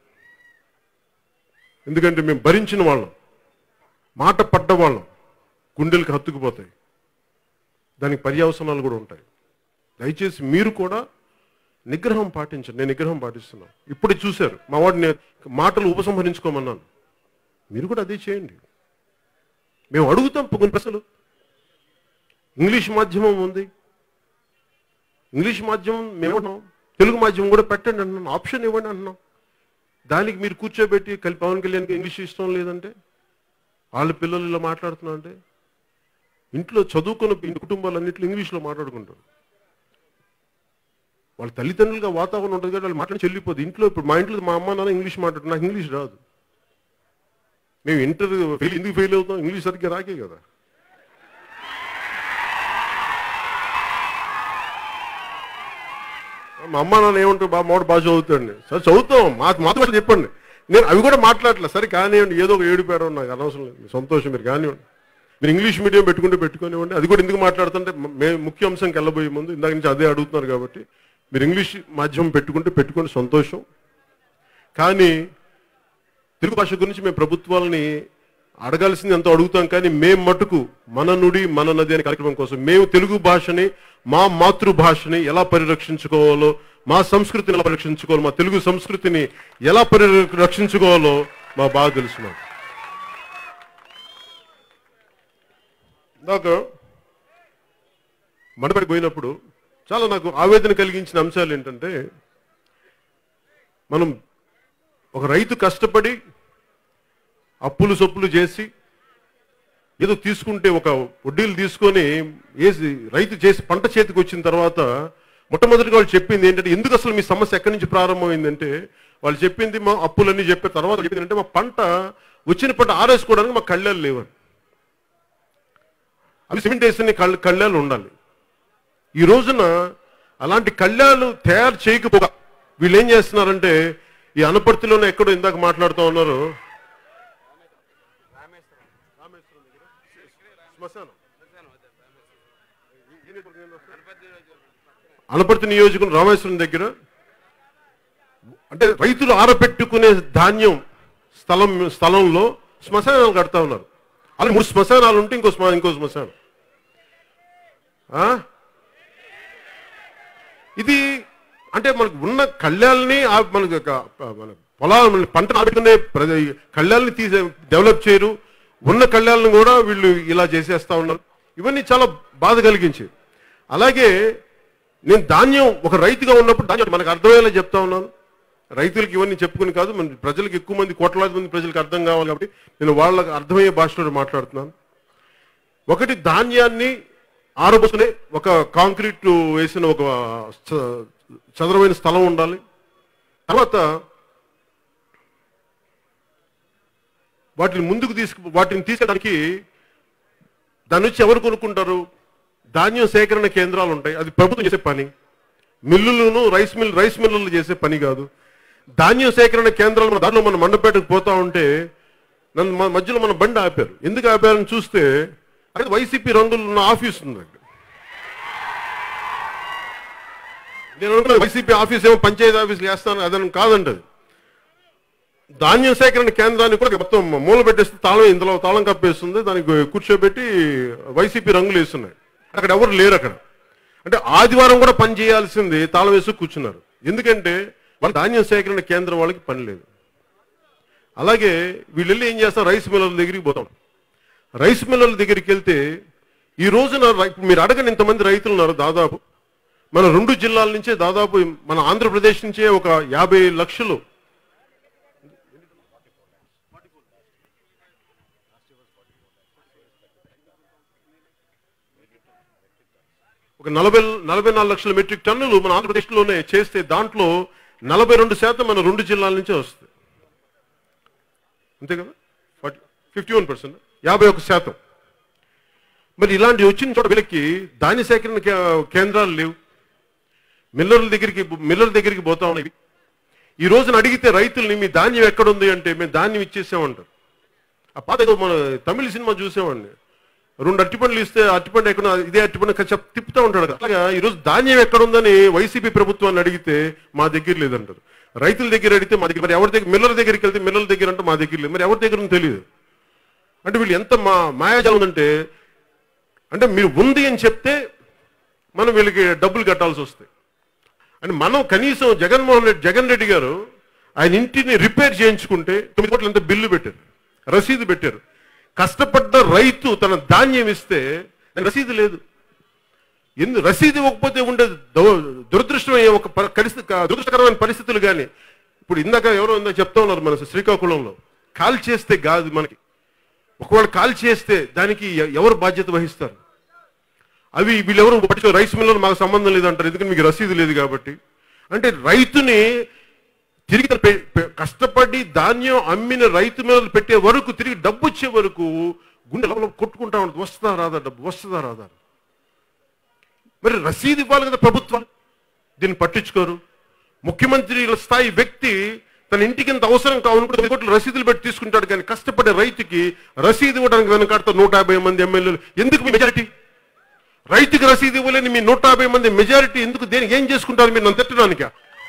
ఎందుకంటే మేము భరించిన వాళ్ళం మాట పడ్డ వాళ్ళం గుండెలకు హత్తుకుపోతాయి దానికి పర్యవసనాలు కూడా ఉంటాయి దయచేసి మీరు కూడా నిగ్రహం పాటించండి నేను నిగ్రహం పాటిస్తున్నాను ఇప్పుడే చూశారు మా వాడిని మాటలు ఉపసంహరించుకోమన్నాను మీరు కూడా అదే చేయండి మేము అడుగుతాం కొన్ని ప్రశ్నలు ఇంగ్లీష్ మాధ్యమం ఉంది ఇంగ్లీష్ మాధ్యమం మేము అంటున్నాం తెలుగు మాధ్యమం కూడా పెట్టండి అంటున్నాం ఆప్షన్ ఇవ్వండి అంటున్నాం దానికి మీరు కూర్చోబెట్టి కలి పవన్ కళ్యాణ్కి ఇంగ్లీష్ ఇష్టం లేదంటే వాళ్ళ పిల్లలు ఇలా మాట్లాడుతున్నా అంటే ఇంట్లో చదువుకున్న ఇంటి కుటుంబాలన్నింటిలో ఇంగ్లీష్లో మాట్లాడుకుంటారు వాళ్ళ తల్లిదండ్రులుగా వాతావరణం ఉంటుంది కాబట్టి వాళ్ళు మాట్లాడి చెల్లిపోదు ఇంట్లో ఇప్పుడు మా ఇంట్లో మా అమ్మ నాన్న ఇంగ్లీష్ మాట్లాడుతున్నారు నాకు ఇంగ్లీష్ రాదు మేము ఇంటర్ ఫెయిల్ ఎందుకు ఫెయిల్ అవుతాం ఇంగ్లీష్ సరిగ్గా రాకే కదా మా అమ్మ నాన్న ఏమంటారు బాబు మావాడు బాగా చదువుతాడు సరే చదువుతాం మా మాతో చెప్పండి నేను అవి కూడా మాట్లాడలే సరే కానివ్వండి ఏదో ఒక ఏడుపారో నాకు అనవసరం లేదు మీ సంతోషం మీరు కానివ్వండి మీరు ఇంగ్లీష్ మీడియం పెట్టుకుంటే పెట్టుకోనివ్వండి అది కూడా ఎందుకు మాట్లాడుతుంటే మేము ముఖ్య అంశంకి వెళ్ళబోయే ముందు ఇందాక నుంచి అదే అడుగుతున్నారు కాబట్టి మీరు ఇంగ్లీష్ మాధ్యమం పెట్టుకుంటే పెట్టుకోండి సంతోషం కానీ తెలుగు భాష గురించి మేము ప్రభుత్వాలని అడగాల్సింది ఎంతో అడుగుతాం కానీ మేము మటుకు మన నుడి మన నది అనే కార్యక్రమం కోసం మేము తెలుగు భాషని మా మాతృభాషని ఎలా పరిరక్షించుకోవాలో మా సంస్కృతిని ఎలా పరిరక్షించుకోవాలి మా తెలుగు సంస్కృతిని ఎలా పరిరక్షించుకోవాలో మా బాగా తెలుసు మాకు నాకు మడపడి పోయినప్పుడు చాలా నాకు ఆవేదన కలిగించిన అంశాలు ఏంటంటే మనం ఒక రైతు కష్టపడి అప్పులు సొప్పులు చేసి ఏదో తీసుకుంటే ఒక వడ్డీలు తీసుకొని వేసి రైతు చేసి పంట చేతికి వచ్చిన తర్వాత మొట్టమొదటిగా వాళ్ళు చెప్పింది ఏంటంటే ఎందుకు అసలు మీ సమస్య ఎక్కడి నుంచి ప్రారంభమైందంటే వాళ్ళు చెప్పింది మా అప్పులన్నీ చెప్పిన తర్వాత చెప్పింది అంటే మా పంట వచ్చిన పంట ఆరేసుకోవడానికి మా కళ్ళాలు లేవని అవి సిమెంట్ వేసిన కళ్ళ కళ్ళాలు ఉండాలి ఈ రోజున అలాంటి కళ్యాణాలు తయారు చేయకపోగా వీళ్ళు ఏం చేస్తున్నారంటే ఈ అనపర్తిలోనే ఎక్కడో ఇందాక మాట్లాడుతూ ఉన్నారు అనపర్తి నియోజకం రామేశ్వరం దగ్గర అంటే రైతులు ఆరపెట్టుకునే ధాన్యం స్థలం స్థలంలో శ్మశానాలు కడతా ఉన్నారు అలా మూడు శ్మశానాలు ఉంటే ఇంకో శ్మ- ఇంకో శ్మశానం ఆ? ఇది అంటే మనకు ఉన్న కళ్యాణ్ని ఆ- మనకు ఒక, ఆ, మన పొలాలు మన పంటను ఆడుకునే ప్రజ- కళ్యాణ్ని తీసే డెవలప్ చేయరు ఉన్న కళ్యాణ్ని కూడా వీళ్ళు ఇలా చేసేస్తా ఉన్నారు ఇవన్నీ చాలా బాధ కలిగించేవి అలాగే నేను ధాన్యం ఒక రైతుగా ఉన్నప్పుడు ధాన్యం మనకు అర్థమయ్యేలా చెప్తా ఉన్నాను రైతులకి ఇవన్నీ చెప్పుకుని కాదు మన ప్రజలకు ఎక్కువ మంది కోట్లాది మంది ప్రజలకు అర్థం కావాలి కాబట్టి నేను వాళ్ళకి అర్థమయ్యే భాషలో మాట్లాడుతున్నాను ఒకటి ధాన్యాన్ని ఆరబోసుకునే ఒక కాంక్రీట్ వేసిన ఒక చ- చదరమైన స్థలం ఉండాలి తర్వాత వాటిని ముందుకు తీసుకు వాటిని తీసుకెళ్ళడానికి దాని నుంచి ఎవరు కొనుక్కుంటారు ధాన్యం సేకరణ కేంద్రాలు ఉంటాయి అది ప్రభుత్వం చేసే పని మిల్లులను రైస్ మిల్ రైస్ మిల్లులు చేసే పని కాదు ధాన్యం సేకరణ కేంద్రాలు మన దాంట్లో మన మండపేటకు పోతా ఉంటే నన్ను మ- మధ్యలో మన బండి ఆపారు ఎందుకు ఆపారని చూస్తే అక్కడ వైసీపీ రంగులు ఉన్న ఆఫీస్ ఉంది అక్కడ నేను అనుకున్నా వైసీపీ ఆఫీస్ ఏమో పంచాయతీ ఆఫీస్ వేస్తాను అదని కాదండి అది ధాన్యం సేకరణ కేంద్రాన్ని కూడా మొత్తం మూల పెట్టేస్తే తాళం ఇందులో తాళం కప్పేస్తుంది దానికి కూర్చోబెట్టి వైసీపీ రంగులు వేస్తున్నాయి అక్కడ ఎవరు లేరు అక్కడ అంటే ఆదివారం కూడా పని చేయాల్సింది తాళం వేసి కూర్చున్నారు ఎందుకంటే వాళ్ళ ధాన్యం సేకరణ కేంద్రం వాళ్ళకి పని లేదు అలాగే వీళ్ళు వెళ్ళి ఏం చేస్తారు రైస్ మిల్లర్ల దగ్గరికి పోతాం రైస్ మిల్లర్ల దగ్గరికి వెళ్తే ఈ రోజున రై- ఇప్పుడు మీరు అడగని ఇంతమంది రైతులు ఉన్నారు దాదాపు మన రెండు జిల్లాల నుంచే దాదాపు మన ఆంధ్రప్రదేశ్ నుంచే ఒక యాభై లక్షలు ఒక నలభై నలభై నాలుగు లక్షల మెట్రిక్ టన్నులు మన ఆంధ్రప్రదేశ్లోనే చేస్తే దాంట్లో నలభై రెండు శాతం మన రెండు జిల్లాల నుంచే వస్తుంది అంతే కదా ఫార్టీ ఫిఫ్టీ వన్ పర్సెంట్ యాభై ఒక శాతం మరి ఇలాంటి వచ్చిన చోట వీళ్ళకి ధాన్య సేకరణ కే- కేంద్రాలు లేవు మిల్లర్ల దగ్గరికి మిల్లర్ల దగ్గరికి పోతా ఉన్నాయి ఈ రోజున అడిగితే రైతుల్ని మీ ధాన్యం ఎక్కడుంది అంటే మేము ధాన్యం ఇచ్చేసామంటారు ఆ పాత ఏదో మన తమిళ సినిమా చూసామండి రెండు అట్టిపండ్లు ఇస్తే అట్టిపండు ఎక్కడ ఇదే అట్టిపండు చెప్ తిప్పుతూ ఉంటాడు కదా. అలాగా ఈరోజు ధాన్యం ఎక్కడుందని వైసీపీ ప్రభుత్వాన్ని అడిగితే మా దగ్గర లేదంటారు రైతుల దగ్గర అడిగితే మా దగ్గర మరి ఎవరి దగ్గర మిల్లర్ దగ్గరికి వెళ్తే మిల్లర్ దగ్గర అంటే మా దగ్గర లేదు మరి ఎవరి దగ్గర ఉందో తెలియదు అంటే వీళ్ళు ఎంత మా మాయాజాలం ఉందంటే అంటే మీరు ఉంది అని చెప్తే మనం వీళ్ళకి డబ్బులు కట్టాల్సి వస్తాయి అంటే మనం కనీసం జగన్మోహన్ రెడ్డి జగన్ రెడ్డి గారు ఆయన ఇంటిని రిపేర్ చేయించుకుంటే తొమ్మిది కోట్ల ఎంత బిల్లు పెట్టారు రసీదు పెట్టారు కష్టపడ్డ రైతు తన ధాన్యం ఇస్తే దానికి రసీదు లేదు ఎందు రసీదు ఇవ్వకపోతే ఉండే దు- దురదృష్టమైన ఒక ప- పరిస్థితి దురదృష్టకరమైన పరిస్థితులు కానీ ఇప్పుడు ఇందాక ఎవరో ఇందాక చెప్తా ఉన్నారు మన శ్రీకాకుళంలో కాల్ చేస్తే కాదు మనకి ఒకవేళ కాల్ చేస్తే దానికి ఎ- ఎవరు బాధ్యత వహిస్తారు అవి వీళ్ళెవరు పట్టించుకో రైస్ మిల్లర్ మాకు సంబంధం లేదంటారు ఎందుకంటే మీకు రసీదు లేదు కాబట్టి అంటే రైతుని తిరిగి తన పె- పె- కష్టపడి ధాన్యం అమ్మిన రైతు మీద పెట్టే వరకు తిరిగి డబ్బు వచ్చే వరకు గుండె లోపల కొట్టుకుంటా ఉంటుంది వస్తుందా రాదా డబ్బు వస్తుందా రాదా మరి రసీదు ఇవ్వాలి కదా ప్రభుత్వం దీన్ని పట్టించుకోరు ముఖ్యమంత్రి స్థాయి వ్యక్తి తన ఇంటికి ఇంత అవసరం కావాలి కూడా కోట్లు రసీదులు పెట్టి తీసుకుంటాడు కానీ కష్టపడే రైతుకి రసీదు ఇవ్వడానికి వెనకాడతారు నూట యాభై మంది ఎమ్మెల్యేలు ఎందుకు మీ మెజారిటీ రైతుకి రసీదు ఇవ్వలేని మీ నూట యాభై మంది మెజారిటీ ఎందుకు దేనికి ఏం చేసుకుంటారు మీరు నన్ను తిట్టడానికా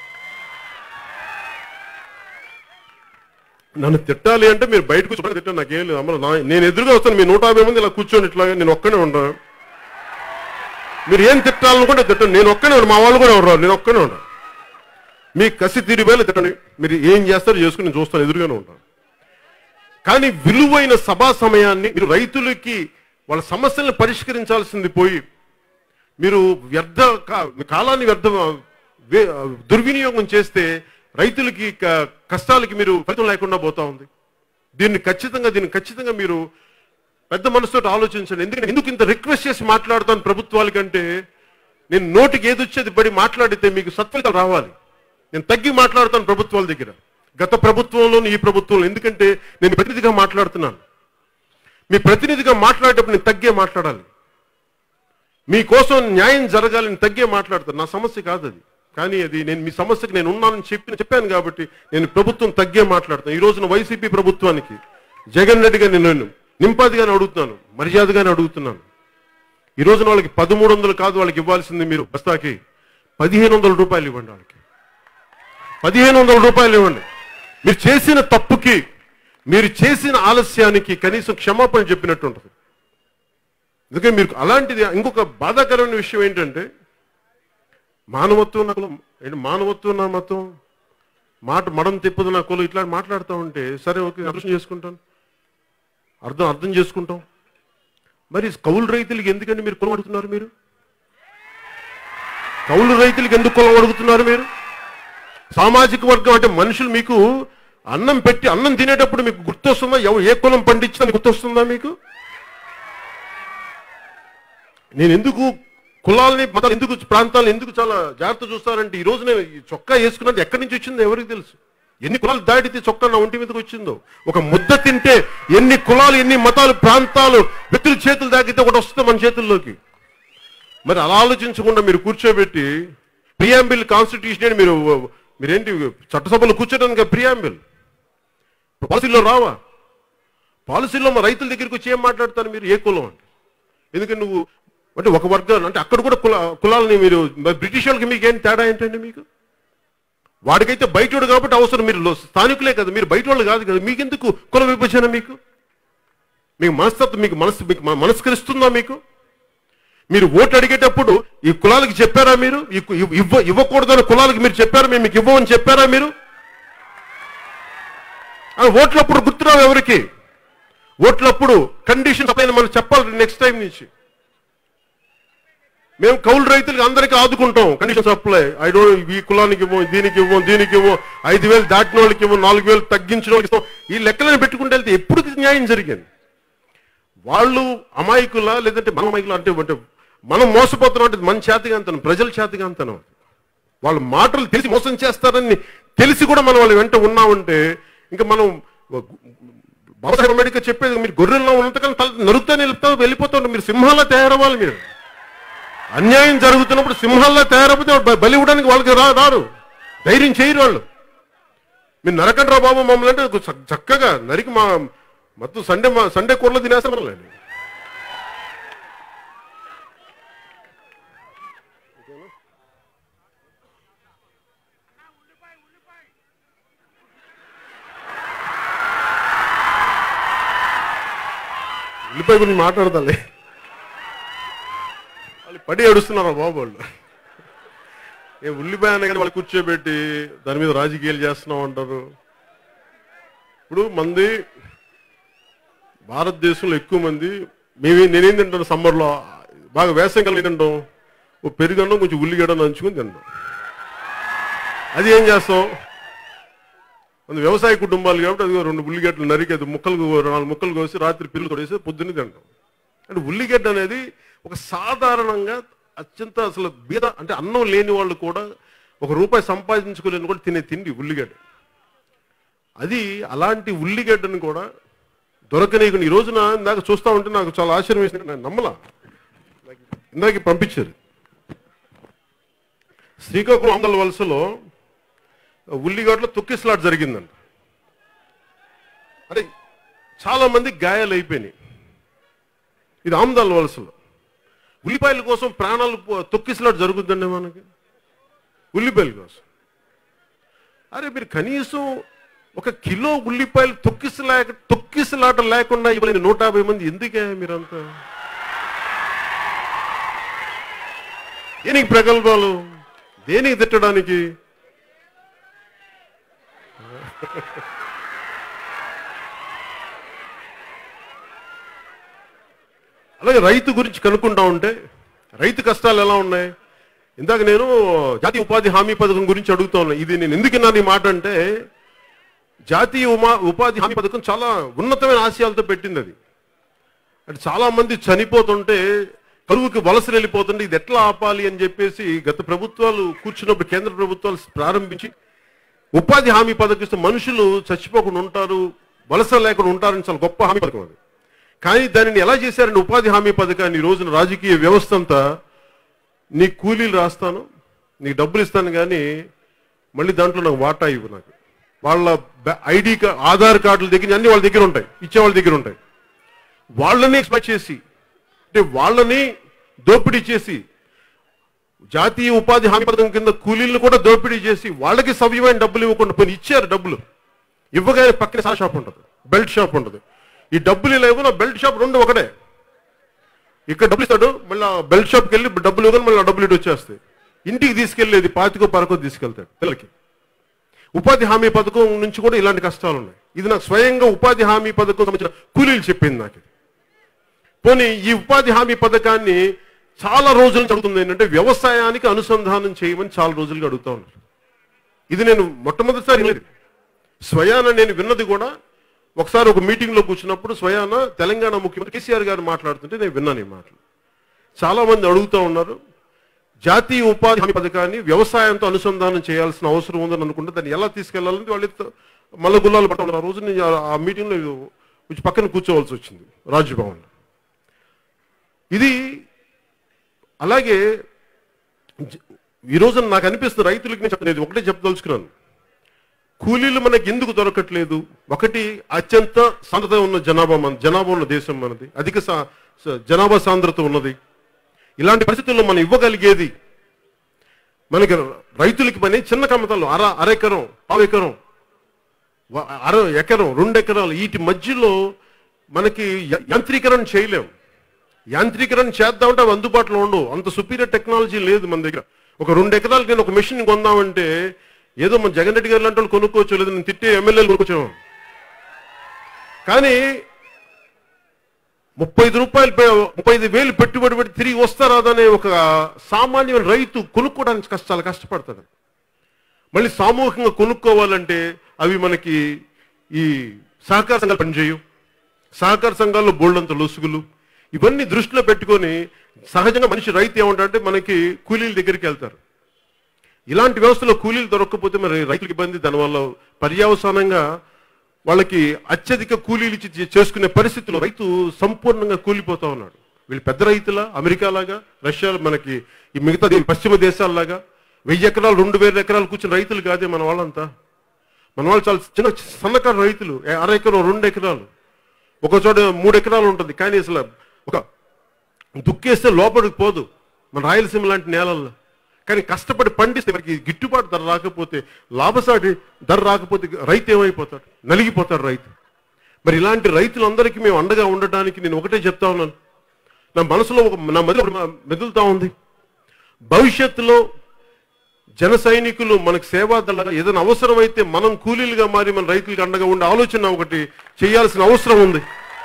నన్ను తిట్టాలి అంటే మీరు బయటకు కూర్చొని తిట్టాను నాకేం లేదు అమ్మ నా- నేను ఎదురుగా వస్తాను మీ నూట యాభై మంది ఇలా కూర్చొని ఇట్లా నేను ఒక్కనే ఉంటాను మీరు ఏం తిట్టాలనుకుంటే తిట్టండి నేను ఒక్కనే ఉంటాను మా వాళ్ళు కూడా ఎవరు రారు. నేను ఒక్కనే ఉంటాను మీ కసి తీరువేలు తిట్టండి మీరు ఏం చేస్తారో చేసుకుని నేను చూస్తాను ఎదురుగానే ఉంటాను కానీ విలువైన సభా సమయాన్ని మీరు రైతులకి వాళ్ళ సమస్యలను పరిష్కరించాల్సింది పోయి మీరు వ్యర్థ కా- కాలాన్ని వ్యర్థ వే- దుర్వినియోగం చేస్తే రైతులకి క- కష్టాలకి మీరు ఫలితం లేకుండా పోతా ఉంది దీన్ని ఖచ్చితంగా దీన్ని ఖచ్చితంగా మీరు పెద్ద మనసుతో ఆలోచించండి ఎందుకంటే ఎందుకు ఇంత రిక్వెస్ట్ చేసి మాట్లాడతాను ప్రభుత్వాలకంటే నేను నోటికి ఏది వచ్చేది పడి మాట్లాడితే మీకు సత్ఫలితాలు రావాలి నేను తగ్గి మాట్లాడతాను ప్రభుత్వాల దగ్గర గత ప్రభుత్వంలోని ఈ ప్రభుత్వంలో ఎందుకంటే నేను ప్రతినిధిగా మాట్లాడుతున్నాను మీ ప్రతినిధిగా మాట్లాడేటప్పుడు నేను తగ్గే మాట్లాడాలి మీకోసం న్యాయం జరగాలని తగ్గే మాట్లాడతాను నా సమస్య కాదు అది కానీ అది నేను మీ సమస్యకి నేను ఉన్నానని చెప్పి చెప్పాను కాబట్టి నేను ప్రభుత్వం తగ్గే మాట్లాడతాను ఈ రోజున వైసీపీ ప్రభుత్వానికి జగన్ రెడ్డి గారిని నేను నింపాదిగానే అడుగుతున్నాను మర్యాదగానే అడుగుతున్నాను ఈ రోజున వాళ్ళకి పదమూడు వందలు కాదు వాళ్ళకి ఇవ్వాల్సింది మీరు బస్తాకి పదిహేను వందల రూపాయలు ఇవ్వండి వాళ్ళకి పదిహేను వందల రూపాయలు ఇవ్వండి మీరు చేసిన తప్పుకి మీరు చేసిన ఆలస్యానికి కనీసం క్షమాపణ చెప్పినట్టు ఉంటుంది అందుకే మీరు అలాంటిది ఇంకొక బాధాకరమైన విషయం ఏంటంటే మానవత్వం నా కులం ఏంటి మానవత్వం నా మతం మాట మడం తిప్పదు నా కులం ఇట్లా మాట్లాడుతూ ఉంటే సరే ఓకే అర్థం చేసుకుంటాను అర్థం అర్థం చేసుకుంటాం మరి కౌలు రైతులకి ఎందుకండి మీరు కులం అడుగుతున్నారు మీరు కౌలు రైతులకి ఎందుకు కులం అడుగుతున్నారు మీరు సామాజిక వర్గం అంటే మనుషులు మీకు అన్నం పెట్టి అన్నం తినేటప్పుడు మీకు గుర్తొస్తుందా ఎవ ఏ కులం పండించినా గుర్తొస్తుందా మీకు నేను ఎందుకు కులాలని మతాలు ఎందుకు ప్రాంతాలను ఎందుకు చాలా జాగ్రత్త చూస్తారంటే ఈ రోజు నేను ఈ చొక్కా వేసుకున్నది ఎక్కడి నుంచి వచ్చిందో ఎవరికి తెలుసు ఎన్ని కులాలు దాటితే చొక్కా నా ఒంటి మీదకి వచ్చిందో ఒక ముద్ద తింటే ఎన్ని కులాలు ఎన్ని మతాలు ప్రాంతాలు వ్యక్తుల చేతులు దాకితే ఒకటి వస్తుంది మన చేతుల్లోకి మరి అలా ఆలోచించకుండా మీరు కూర్చోబెట్టి ప్రియాంబిల్ కాన్స్టిట్యూషన్ అని మీరు మీరేంటి చట్టసభలో కూర్చోడానికి ప్రియాంబిల్ పాలసీలో రావా పాలసీలో మా రైతుల దగ్గరికి వచ్చి ఏం మాట్లాడతారు మీరు ఏ కులం అంటే ఎందుకంటే నువ్వు అంటే ఒక వర్గం అంటే అక్కడ కూడా కుల కులాలని మీరు మరి బ్రిటిష్ వాళ్ళకి మీకు ఏం తేడా ఏంటండి మీకు వాడికైతే బయటోడు కాబట్టి అవసరం మీరు లో- స్థానికులే కదా మీరు బయట వాళ్ళు కాదు కదా మీకెందుకు కుల విభజన మీకు మీకు మనస్తత్వం మీకు మనసు మీకు మ- మనస్కరిస్తుందా మీకు మీరు ఓటు అడిగేటప్పుడు ఈ కులాలకి చెప్పారా మీరు ఈ కు- ఇవ్వ- ఇవ్వ ఇవ్వకూడదని కులాలకి మీరు చెప్పారా మేము మీకు ఇవ్వమని చెప్పారా మీరు ఆ ఓట్లప్పుడు గుర్తురావు ఎవరికి ఓట్లప్పుడు కండిషన్స్ అప్లై మనం చెప్పాలి నెక్స్ట్ టైం నుంచి మేము కౌలు రైతులకు అందరికీ ఆదుకుంటాం కండిషన్స్ అప్లై ఐ డోంట్ ఈ కులానికి ఇవ్వం దీనికి ఇవ్వం దీనికి ఇవ్వం ఐదు వేలు దాటిన వాళ్ళకి ఇవ్వం నాలుగు వేలు తగ్గించిన వాళ్ళకి ఇస్తాం ఈ లెక్కలను పెట్టుకుంటే వెళ్తే ఎప్పుడు న్యాయం జరిగింది వాళ్ళు అమాయకులా లేదంటే మన అమాయకులు అంటే అంటే మనం మోసపోతున్నాం అంటే మన చేతగాంతనం ప్రజల చేతగాంతనం వాళ్ళ మాటలు తెలిసి మోసం చేస్తారని తెలిసి కూడా మనం వాళ్ళ వెంట ఉన్నామంటే ఇంకా మనం బాబాసాహెబ్ అంబేద్కర్ చెప్పేది మీరు గొర్రెల్లో ఉన్నంతకాలం తల నరుకుతా నిలుపుతా వెళ్ళిపోతుంటారు మీరు సింహాల్లో తయారవ్వాలి మీరు అన్యాయం జరుగుతున్నప్పుడు సింహాల్లో తయారైపోతే బ- బలి ఇవ్వడానికి వాళ్ళకి రా రారు ధైర్యం చేయరు వాళ్ళు మీరు నరకండి రా బాబు మమ్మల్ని అంటే చ- చక్కగా నరికి మా మొత్తం సండే మా సండే కూరలో తినేస్తాం మనల్ని ఉల్లిపాయ గురించి మాట్లాడతాలే వాళ్ళు పడి ఏడుస్తున్నారు ఆ బాబు వాళ్ళు ఏ ఉల్లిపాయ అనగానే వాళ్ళు కూర్చోబెట్టి దాని మీద రాజకీయాలు చేస్తున్నాం అంటారు ఇప్పుడు మంది భారతదేశంలో ఎక్కువ మంది మేమే నేనేం తింటాను సమ్మర్లో బాగా వేసవి కలిగి తింటాం ఓ పెరుగన్నం కొంచెం ఉల్లిగడ్డ నంచుకొని తింటాం అది ఏం చేస్తాం మన వ్యవసాయ కుటుంబాలు కాబట్టి అది రెండు ఉల్లిగడ్డలు నరికి అది ముక్కలు నాలుగు ముక్కలు కోసి రాత్రి పిల్లలు కొడేసి పొద్దున్నే తింటాం అంటే ఉల్లిగడ్డ అనేది ఒక సాధారణంగా అత్యంత అసలు బీద అంటే అన్నం లేని వాళ్ళు కూడా ఒక రూపాయి సంపాదించుకోలేని కూడా తినే తిండి ఉల్లిగడ్డ అది అలాంటి ఉల్లిగడ్డను కూడా దొరకనీయకుండా ఈ రోజున ఇందాక చూస్తా ఉంటే నాకు చాలా ఆశ్చర్యం వేసింది నేను నమ్మలా ఇందాక పంపించారు శ్రీకాకుళం ఆంధ్ర వలసలో ఉల్లిగడ్డలో తొక్కిసలాట జరిగిందంట అంటే చాలా మంది గాయాలు అయిపోయినాయి ఇది ఆమ్దాల వలసలో ఉల్లిపాయల కోసం ప్రాణాలు పో- తొక్కిసలాట జరుగుతుందండి మనకి ఉల్లిపాయల కోసం అరే మీరు కనీసం ఒక కిలో ఉల్లిపాయలు తొక్కిసలాక తొక్కిసలాట లేకుండా ఇవ్వలేని నూట యాభై మంది ఎందుకే మీరంతా దేనికి ప్రగల్భాలు దేనికి తిట్టడానికి అలాగే రైతు గురించి కనుక్కుంటా ఉంటే రైతు కష్టాలు ఎలా ఉన్నాయి ఇందాక నేను జాతీయ ఉపాధి హామీ పథకం గురించి అడుగుతా ఉన్నా ఇది నేను ఎందుకు విన్నాను ఈ మాట అంటే జాతీయ ఉమా ఉపాధి హామీ పథకం చాలా ఉన్నతమైన ఆశయాలతో పెట్టింది అది అంటే చాలా మంది చనిపోతుంటే కరువుకి వలసలు వెళ్ళిపోతుంటే ఇది ఎట్లా ఆపాలి అని చెప్పేసి గత ప్రభుత్వాలు కూర్చున్నప్పుడు కేంద్ర ప్రభుత్వాలు ప్రారంభించి ఉపాధి హామీ పథకం ఇస్తే మనుషులు చచ్చిపోకుండా ఉంటారు వలస లేకుండా ఉంటారని చాలా గొప్ప హామీ పథకం అది కానీ దానిని ఎలా చేశారంటే ఉపాధి హామీ పథకాన్ని ఈ రోజున రాజకీయ వ్యవస్థ అంతా నీ కూలీలు రాస్తాను నీకు డబ్బులు ఇస్తాను కానీ మళ్ళీ దాంట్లో నాకు వాటా ఇవ్వు నాకు వాళ్ళ బ- ఐడి కా- ఆధార్ కార్డుల దగ్గర అన్ని వాళ్ళ దగ్గర ఉంటాయి ఇచ్చే వాళ్ళ దగ్గర ఉంటాయి వాళ్ళని ఎక్స్పెక్ట్ చేసి అంటే వాళ్ళని దోపిడీ చేసి జాతీయ ఉపాధి హామీ పథకం కింద కూలీలను కూడా దోపిడీ చేసి వాళ్ళకి సవ్యమైన డబ్బులు ఇవ్వకుండా పోయి ఇచ్చారు డబ్బులు ఇవ్వగానే పక్కన సార్ షాప్ ఉంటుంది బెల్ట్ షాప్ ఉంటుంది ఈ డబ్బులు ఇలా ఇవ్వను బెల్ట్ షాప్ రెండు ఒకటే ఇక్కడ డబ్బులు ఇస్తాడు మళ్ళీ బెల్ట్ షాప్కి వెళ్ళి డబ్బులు ఇవ్వగానే మళ్ళీ ఆ డబ్బులు ఇటు వచ్చేస్తాయి ఇంటికి తీసుకెళ్ళేది పాతికో పరకో తీసుకెళ్తాడు పిల్లలకి ఉపాధి హామీ పథకం నుంచి కూడా ఇలాంటి కష్టాలు ఉన్నాయి ఇది నాకు స్వయంగా ఉపాధి హామీ పథకం సంబంధించిన కూలీలు చెప్పింది నాకు ఇది. పోనీ ఈ ఉపాధి హామీ పథకాన్ని చాలా రోజుల నుంచి అడుగుతుంది ఏంటంటే వ్యవసాయానికి అనుసంధానం చేయమని చాలా రోజులుగా అడుగుతా ఉన్నారు ఇది నేను మొట్టమొదటిసారి విన్నది. స్వయాన నేను విన్నది కూడా ఒకసారి ఒక మీటింగ్ లో కూర్చున్నప్పుడు స్వయాన తెలంగాణ ముఖ్యమంత్రి కేసీఆర్ గారు మాట్లాడుతుంటే నేను విన్నాను ఈ మాటలు చాలా మంది అడుగుతూ ఉన్నారు జాతీయ ఉపాధి హామీ పథకాన్ని వ్యవసాయంతో అనుసంధానం చేయాల్సిన అవసరం ఉందని అనుకుంటే దాన్ని ఎలా తీసుకెళ్లాలని వాళ్ళు మల్ల గుల్లాలు పట్టుకున్నారు ఆ రోజు నేను ఆ- ఆ మీటింగ్ లో వచ్చి పక్కన కూర్చోవలసి వచ్చింది రాజ్భవన్ ఇది అలాగే జ- ఈ రోజున నాకు అనిపిస్తుంది రైతులకి నేను చెప్పలేదు ఒకటే చెప్పదలుచుకున్నాను కూలీలు మనకి ఎందుకు దొరకట్లేదు ఒకటి అత్యంత సాంద్రత ఉన్న జనాభా మన జనాభా ఉన్న దేశం మనది అధిక సా- స- జనాభా సాంద్రత ఉన్నది ఇలాంటి పరిస్థితుల్లో మనం ఇవ్వగలిగేది మనకి రైతులకి పని చిన్న కమ్మతాలు అర అరెకరం పావు ఎకరం వ- అర ఎకరం రెండు ఎకరాలు వీటి మధ్యలో మనకి య- యాంత్రీకరణ చేయలేం యాంత్రీకరణ చేద్దామంటే అవి అందుబాటులో ఉండవు అంత సుపీరియర్ టెక్నాలజీ లేదు మన దగ్గర ఒక రెండు ఎకరాలకి నేను ఒక మెషిన్ కొందామంటే ఏదో మన జగన్ రెడ్డి గారు లాంటి వాళ్ళు కొనుక్కోవచ్చు లేదు నేను తిట్టే ఎమ్మెల్యేలు కొనుక్కోవచ్చు కానీ ముప్పై ఐదు రూపాయలు పె- ముప్పై ఐదు వేలు పెట్టుబడి పెట్టి తిరిగి వస్తారాదనే ఒక సామాన్యమైన రైతు కొనుక్కోవడానికి కష్ట చాలా కష్టపడతాడు మళ్ళీ సామూహికంగా కొనుక్కోవాలంటే అవి మనకి ఈ సహకార సంఘాలు పనిచేయవు సహకార సంఘాల్లో బోల్డంత లొసుగులు ఇవన్నీ దృష్టిలో పెట్టుకొని సహజంగా మనిషి రైతు ఏమంటారంటే మనకి కూలీల దగ్గరికి వెళ్తారు ఇలాంటి వ్యవస్థలో కూలీలు దొరకకపోతే మరి రైతులకు ఇబ్బంది దానివల్ల పర్యావసానంగా వాళ్ళకి అత్యధిక కూలీలు ఇచ్చి చే- చేసుకునే పరిస్థితిలో రైతు సంపూర్ణంగా కూలిపోతా ఉన్నాడు వీళ్ళు పెద్ద రైతుల అమెరికా లాగా రష్యా మనకి ఈ మిగతా దే- పశ్చిమ దేశాల్లాగా వెయ్యి ఎకరాలు రెండు వేల ఎకరాలు కూర్చుని రైతులు కాదే మన వాళ్ళంతా మన వాళ్ళు చాలా చిన్న సన్నకారు రైతులు ఏ- అర ఎకరం రెండు ఎకరాలు ఒక చోట మూడు ఎకరాలు ఉంటుంది కానీ అసలు ఒక దుక్కేస్తే లోపలికి పోదు మన రాయలసీమ లాంటి నేలల్లో కానీ కష్టపడి పండిస్తే మనకి గిట్టుబాటు ధర రాకపోతే లాభసాటి ధర రాకపోతే రైతు ఏమైపోతాడు నలిగిపోతాడు రైతు మరి ఇలాంటి రైతులందరికీ మేము అండగా ఉండటానికి నేను ఒకటే చెప్తా ఉన్నాను నా మనసులో ఒక నా మధ్య మెదులుతా ఉంది భవిష్యత్తులో జన సైనికులు మనకు సేవా దళ ఏదైనా అవసరమైతే మనం కూలీలుగా మారి మన రైతులకు అండగా ఉండే ఆలోచన ఒకటి చేయాల్సిన అవసరం ఉంది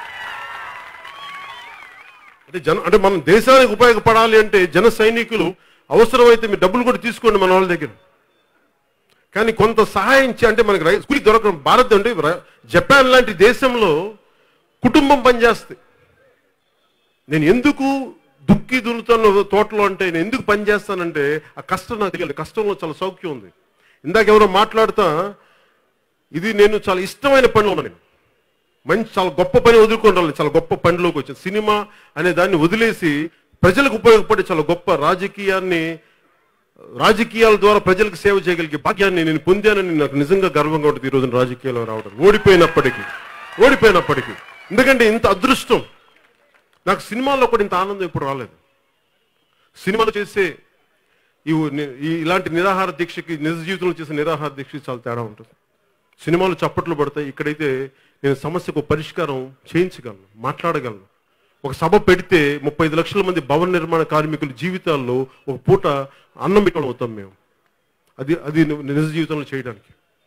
అంటే జన అంటే మనం దేశానికి ఉపయోగపడాలి అంటే జన సైనికులు అవసరమైతే మీరు డబ్బులు కూడా తీసుకోండి మన వాళ్ళ దగ్గర కానీ కొంత సహాయం చే అంటే మనకి రై- కూలి దొరకడం భారత్ అంటే ర- జపాన్ లాంటి దేశంలో కుటుంబం పనిచేస్తుంది నేను ఎందుకు దుక్కి దున్నుతున్న తోటలో అంటే నేను ఎందుకు పని చేస్తానంటే ఆ కష్టం నాకు తెలియదు కష్టంలో చాలా సౌఖ్యం ఉంది ఇందాక ఎవరో మాట్లాడుతా ఇది నేను చాలా ఇష్టమైన పనిలో ఉన్నాను నేను మంచి చాలా గొప్ప పని వదులుకొని రాలేదు చాలా గొప్ప పనిలోకి వచ్చింది సినిమా అనే దాన్ని వదిలేసి ప్రజలకు ఉపయోగపడే చాలా గొప్ప రాజకీయాన్ని రాజకీయాల ద్వారా ప్రజలకు సేవ చేయగలిగే భాగ్యాన్ని నేను పొందానని నాకు నిజంగా గర్వంగా ఉంటుంది ఈ రోజున రాజకీయాల్లో రావడం ఓడిపోయినప్పటికీ ఓడిపోయినప్పటికీ ఎందుకంటే ఇంత అదృష్టం నాకు సినిమాల్లో కూడా ఇంత ఆనందం ఇప్పుడు రాలేదు సినిమాలు చేసే ఈ ఈ ఇలాంటి నిరాహార దీక్షకి నిజ జీవితంలో చేసే నిరాహార దీక్షకి చాలా తేడా ఉంటుంది సినిమాలు చప్పట్లు పడతాయి ఇక్కడైతే నేను సమస్యకు ఒక పరిష్కారం చేయించగలను మాట్లాడగలను ఒక సభ పెడితే ముప్పై ఐదు లక్షల మంది భవన నిర్మాణ కార్మికుల జీవితాల్లో ఒక పూట అన్నం పెట్టడం అవుతాం మేము అది అది నిజ జీవితంలో చేయడానికి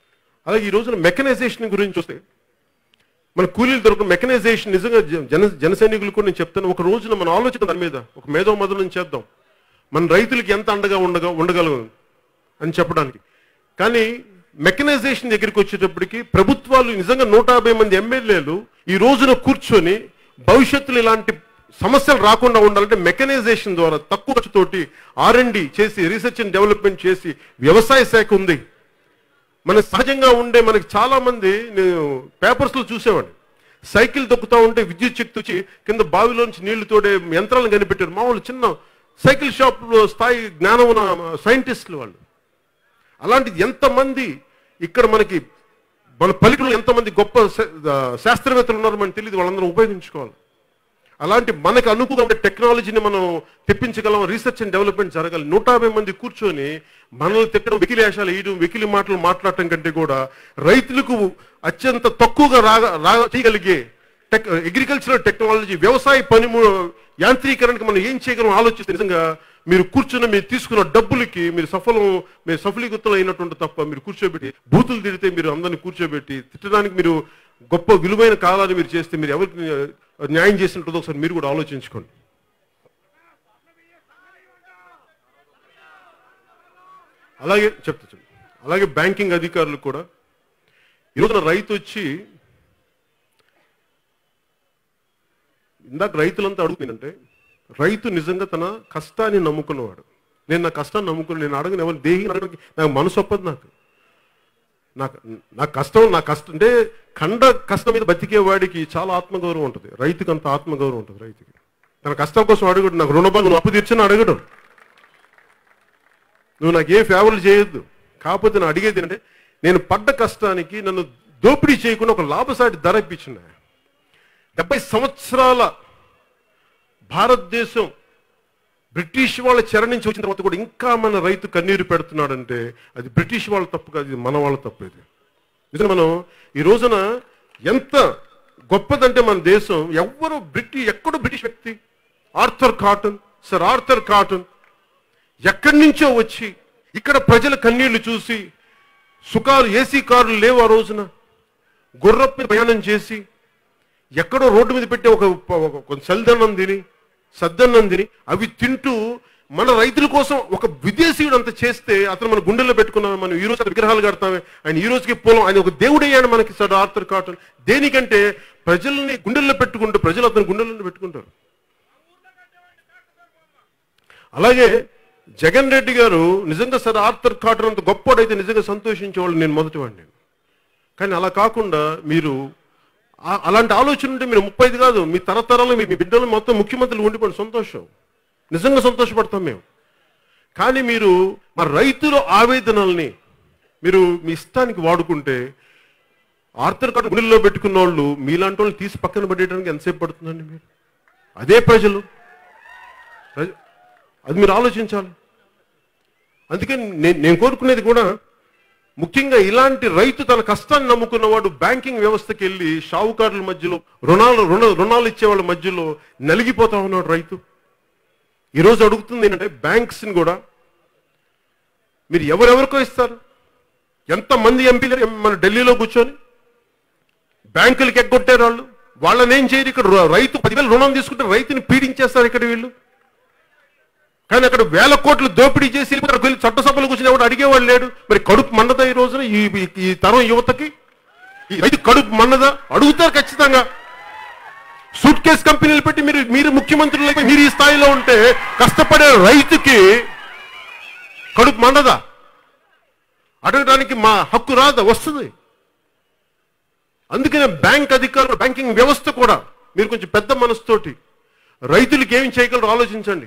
అలాగే ఈ రోజున మెకనైజేషన్ గురించి వస్తే మన కూలీలు దొరకడం మెకనైజేషన్ నిజంగా జ- జన జన సైనికులు కూడా నేను చెప్తాను ఒక రోజున మన ఆలోచన దాని మీద ఒక మేధో మదనం చేద్దాం మన రైతులకి ఎంత అండగా ఉండగా ఉండగలం అని చెప్పడానికి కానీ మెకనైజేషన్ దగ్గరికి వచ్చేటప్పటికి ప్రభుత్వాలు నిజంగా నూట యాభై మంది ఎమ్మెల్యేలు ఈ రోజున కూర్చొని భవిష్యత్తులో ఇలాంటి సమస్యలు రాకుండా ఉండాలంటే మెకనైజేషన్ ద్వారా తక్కువ ఖర్చుతోటి ఆర్ అండ్ చేసి రీసెర్చ్ అండ్ డెవలప్మెంట్ చేసి వ్యవసాయ శాఖ ఉంది మన సహజంగా ఉండే మనకి చాలా మంది నేను పేపర్స్ లో చూసేవాడిని సైకిల్ తొక్కుతా ఉంటే విద్యుత్ శక్తి వచ్చి కింద బావిలోంచి నీళ్లు తోడే యంత్రాలను కనిపెట్టారు మామూలు చిన్న సైకిల్ షాప్ లో స్థాయి జ్ఞానం ఉన్న సైంటిస్టులు వాళ్ళు అలాంటిది ఎంతమంది ఇక్కడ మనకి మన పలికలు ఎంతమంది గొప్ప శా- ఆ, శాస్త్రవేత్తలు ఉన్నారో మనకు తెలియదు వాళ్ళందరం ఉపయోగించుకోవాలి అలాంటి మనకు అనుకూలంగా ఉండే టెక్నాలజీని మనం తెప్పించగలం రీసెర్చ్ అండ్ డెవలప్మెంట్ జరగాలి నూట యాభై మంది కూర్చొని మనల్ని తిట్టడం వెకిలి వేషాలు వేయడం వెకిలి మాటలు మాట్లాడటం కంటే కూడా రైతులకు అత్యంత తక్కువగా రాగా రాగా చేయగలిగే టెక్ అగ్రికల్చరల్ టెక్నాలజీ వ్యవసాయ పని యాంత్రీకరణకి మనం ఏం చేయగలం ఆలోచిస్తే నిజంగా మీరు కూర్చున్న మీరు తీసుకున్న డబ్బులకి మీరు సఫలం మీరు సఫలీకృతం అయినటువంటి తప్ప మీరు కూర్చోబెట్టి బూతులు తిడితే మీరు అందరిని కూర్చోబెట్టి తిట్టడానికి మీరు గొప్ప విలువైన కాలాన్ని మీరు చేస్తే మీరు ఎవరికి న్యాయం చేసినట్టు ఒకసారి మీరు కూడా ఆలోచించుకోండి అలాగే చెప్తా చెప్తా అలాగే బ్యాంకింగ్ అధికారులు కూడా ఈరోజున రైతు వచ్చి ఇందాక రైతులంతా అడుగుతుందంటే రైతు నిజంగా తన కష్టాన్ని నమ్ముకున్నవాడు నేను నా కష్టాన్ని నమ్ముకుని నేను అడగను ఎవరు దేహి అడగడానికి నాకు మనసు ఒప్పదు నాకు నాకు నా కష్టం నా కష్టం అంటే ఖండ కష్టం మీద బతికే వాడికి చాలా ఆత్మగౌరవం ఉంటుంది రైతుకి అంత ఆత్మగౌరవం ఉంటుంది రైతుకి తన కష్టం కోసం అడగడు నాకు రుణబాలు నువ్వు అప్పు తీర్చని అడగడు నువ్వు నాకు ఏ ఫేవర్లు చేయొద్దు కాకపోతే నేను అడిగేది ఏంటంటే నేను పడ్డ కష్టానికి నన్ను దోపిడీ చేయకుండా ఒక లాభసాటి ధర ఇప్పించిన డెబ్బై సంవత్సరాల భారతదేశం బ్రిటిష్ వాళ్ళ చెర నుంచి వచ్చిన తర్వాత కూడా ఇంకా మన రైతు కన్నీరు పెడుతున్నాడంటే అది బ్రిటిష్ వాళ్ళ తప్పు కాదు ఇది మన వాళ్ళ తప్పు ఇది నిజంగా మనం ఈ రోజున ఎంత గొప్పదంటే మన దేశం ఎవ్వరు బ్రిటిష్ ఎక్కడో బ్రిటిష్ వ్యక్తి Arthur Cotton Sir Arthur Cotton ఎక్కడి నుంచో వచ్చి ఇక్కడ ప్రజల కన్నీళ్లు చూసి సుఖాలు ఏసీ కార్లు లేవు ఆ రోజున గుర్రపు మీద ప్రయాణం చేసి ఎక్కడో రోడ్డు మీద పెట్టి ఒక ఒక- ఒక చల్దన్నం తిని సద్దన్నం తిని అవి తింటూ మన రైతుల కోసం ఒక విదేశీయుడు అంత చేస్తే అతను మన గుండెల్లో పెట్టుకున్నాం మనం ఈ రోజు అతను విగ్రహాలు కడతామే ఆయన ఈ రోజుకి పోలం ఆయన ఒక దేవుడు అయ్యాడు మనకి సార్ ఆర్థర్ కాటన్ దేనికంటే ప్రజల్ని గుండెల్లో పెట్టుకుంటూ ప్రజలు అతని గుండెల్లో పెట్టుకుంటారు అలాగే జగన్ రెడ్డి గారు నిజంగా సార్ ఆర్థర్ కాటన్ అంత గొప్పడైతే నిజంగా సంతోషించేవాళ్ళు నేను మొదటివాడిని నేను కానీ అలా కాకుండా మీరు ఆ- అలాంటి ఆలోచన ఉంటే మీరు ముప్పై ఐదు కాదు మీ తరతరాలు మీ మీ బిడ్డలు మొత్తం ముఖ్యమంత్రులు ఉండిపోండి సంతోషం నిజంగా సంతోషపడతాం మేము కానీ మీరు మా రైతుల ఆవేదనల్ని మీరు మీ ఇష్టానికి వాడుకుంటే ఆర్థర్ కార్డు గుడిలో పెట్టుకున్న వాళ్ళు మీలాంటి వాళ్ళు తీసి పక్కన పెట్టడానికి ఎంతసేపు పడుతుందండి మీరు అదే ప్రజలు ప్రజ- అది మీరు ఆలోచించాలి అందుకని నేను నేను కోరుకునేది కూడా ముఖ్యంగా ఇలాంటి రైతు తన కష్టాన్ని నమ్ముకున్నవాడు బ్యాంకింగ్ వ్యవస్థకి వెళ్ళి షావుకారుల మధ్యలో రుణాలు రుణ రుణాలు ఇచ్చే వాళ్ళ మధ్యలో నలిగిపోతా ఉన్నాడు రైతు ఈరోజు అడుగుతుంది ఏంటంటే బ్యాంక్స్ని కూడా మీరు ఎవరెవరికో ఇస్తారు ఎంతమంది ఎంపీలు మన ఢిల్లీలో కూర్చొని బ్యాంకులకి ఎగ్గొట్టారు వాళ్ళు వాళ్ళని ఏం చేయరు ఇక్కడ రు- రైతు పదివేలు రుణం తీసుకుంటే రైతుని పీడించేస్తారు ఇక్కడ వీళ్ళు కానీ అక్కడ వేల కోట్లు దోపిడీ చేసి అక్కడికి వెళ్ళి చట్టసభలు కూర్చుని ఎవడు అడిగేవాడు లేడు మరి కడుపు మండదా ఈ రోజున ఈ ఈ- ఈ తరం యువతకి ఈ రైతు కడుపు మన్నదా అడుగుతారు ఖచ్చితంగా సూట్ కేస్ కంపెనీలు పెట్టి మీరు మీరు ముఖ్యమంత్రులు అయిపోయి మీరు ఈ స్థాయిలో ఉంటే కష్టపడే రైతుకి కడుపు మండదా అడగడానికి మా హక్కు రాదా వస్తుంది అందుకనే బ్యాంక్ అధికారులు బ్యాంకింగ్ వ్యవస్థ కూడా మీరు కొంచెం పెద్ద మనసుతోటి రైతులకి ఏమి చేయగలరు ఆలోచించండి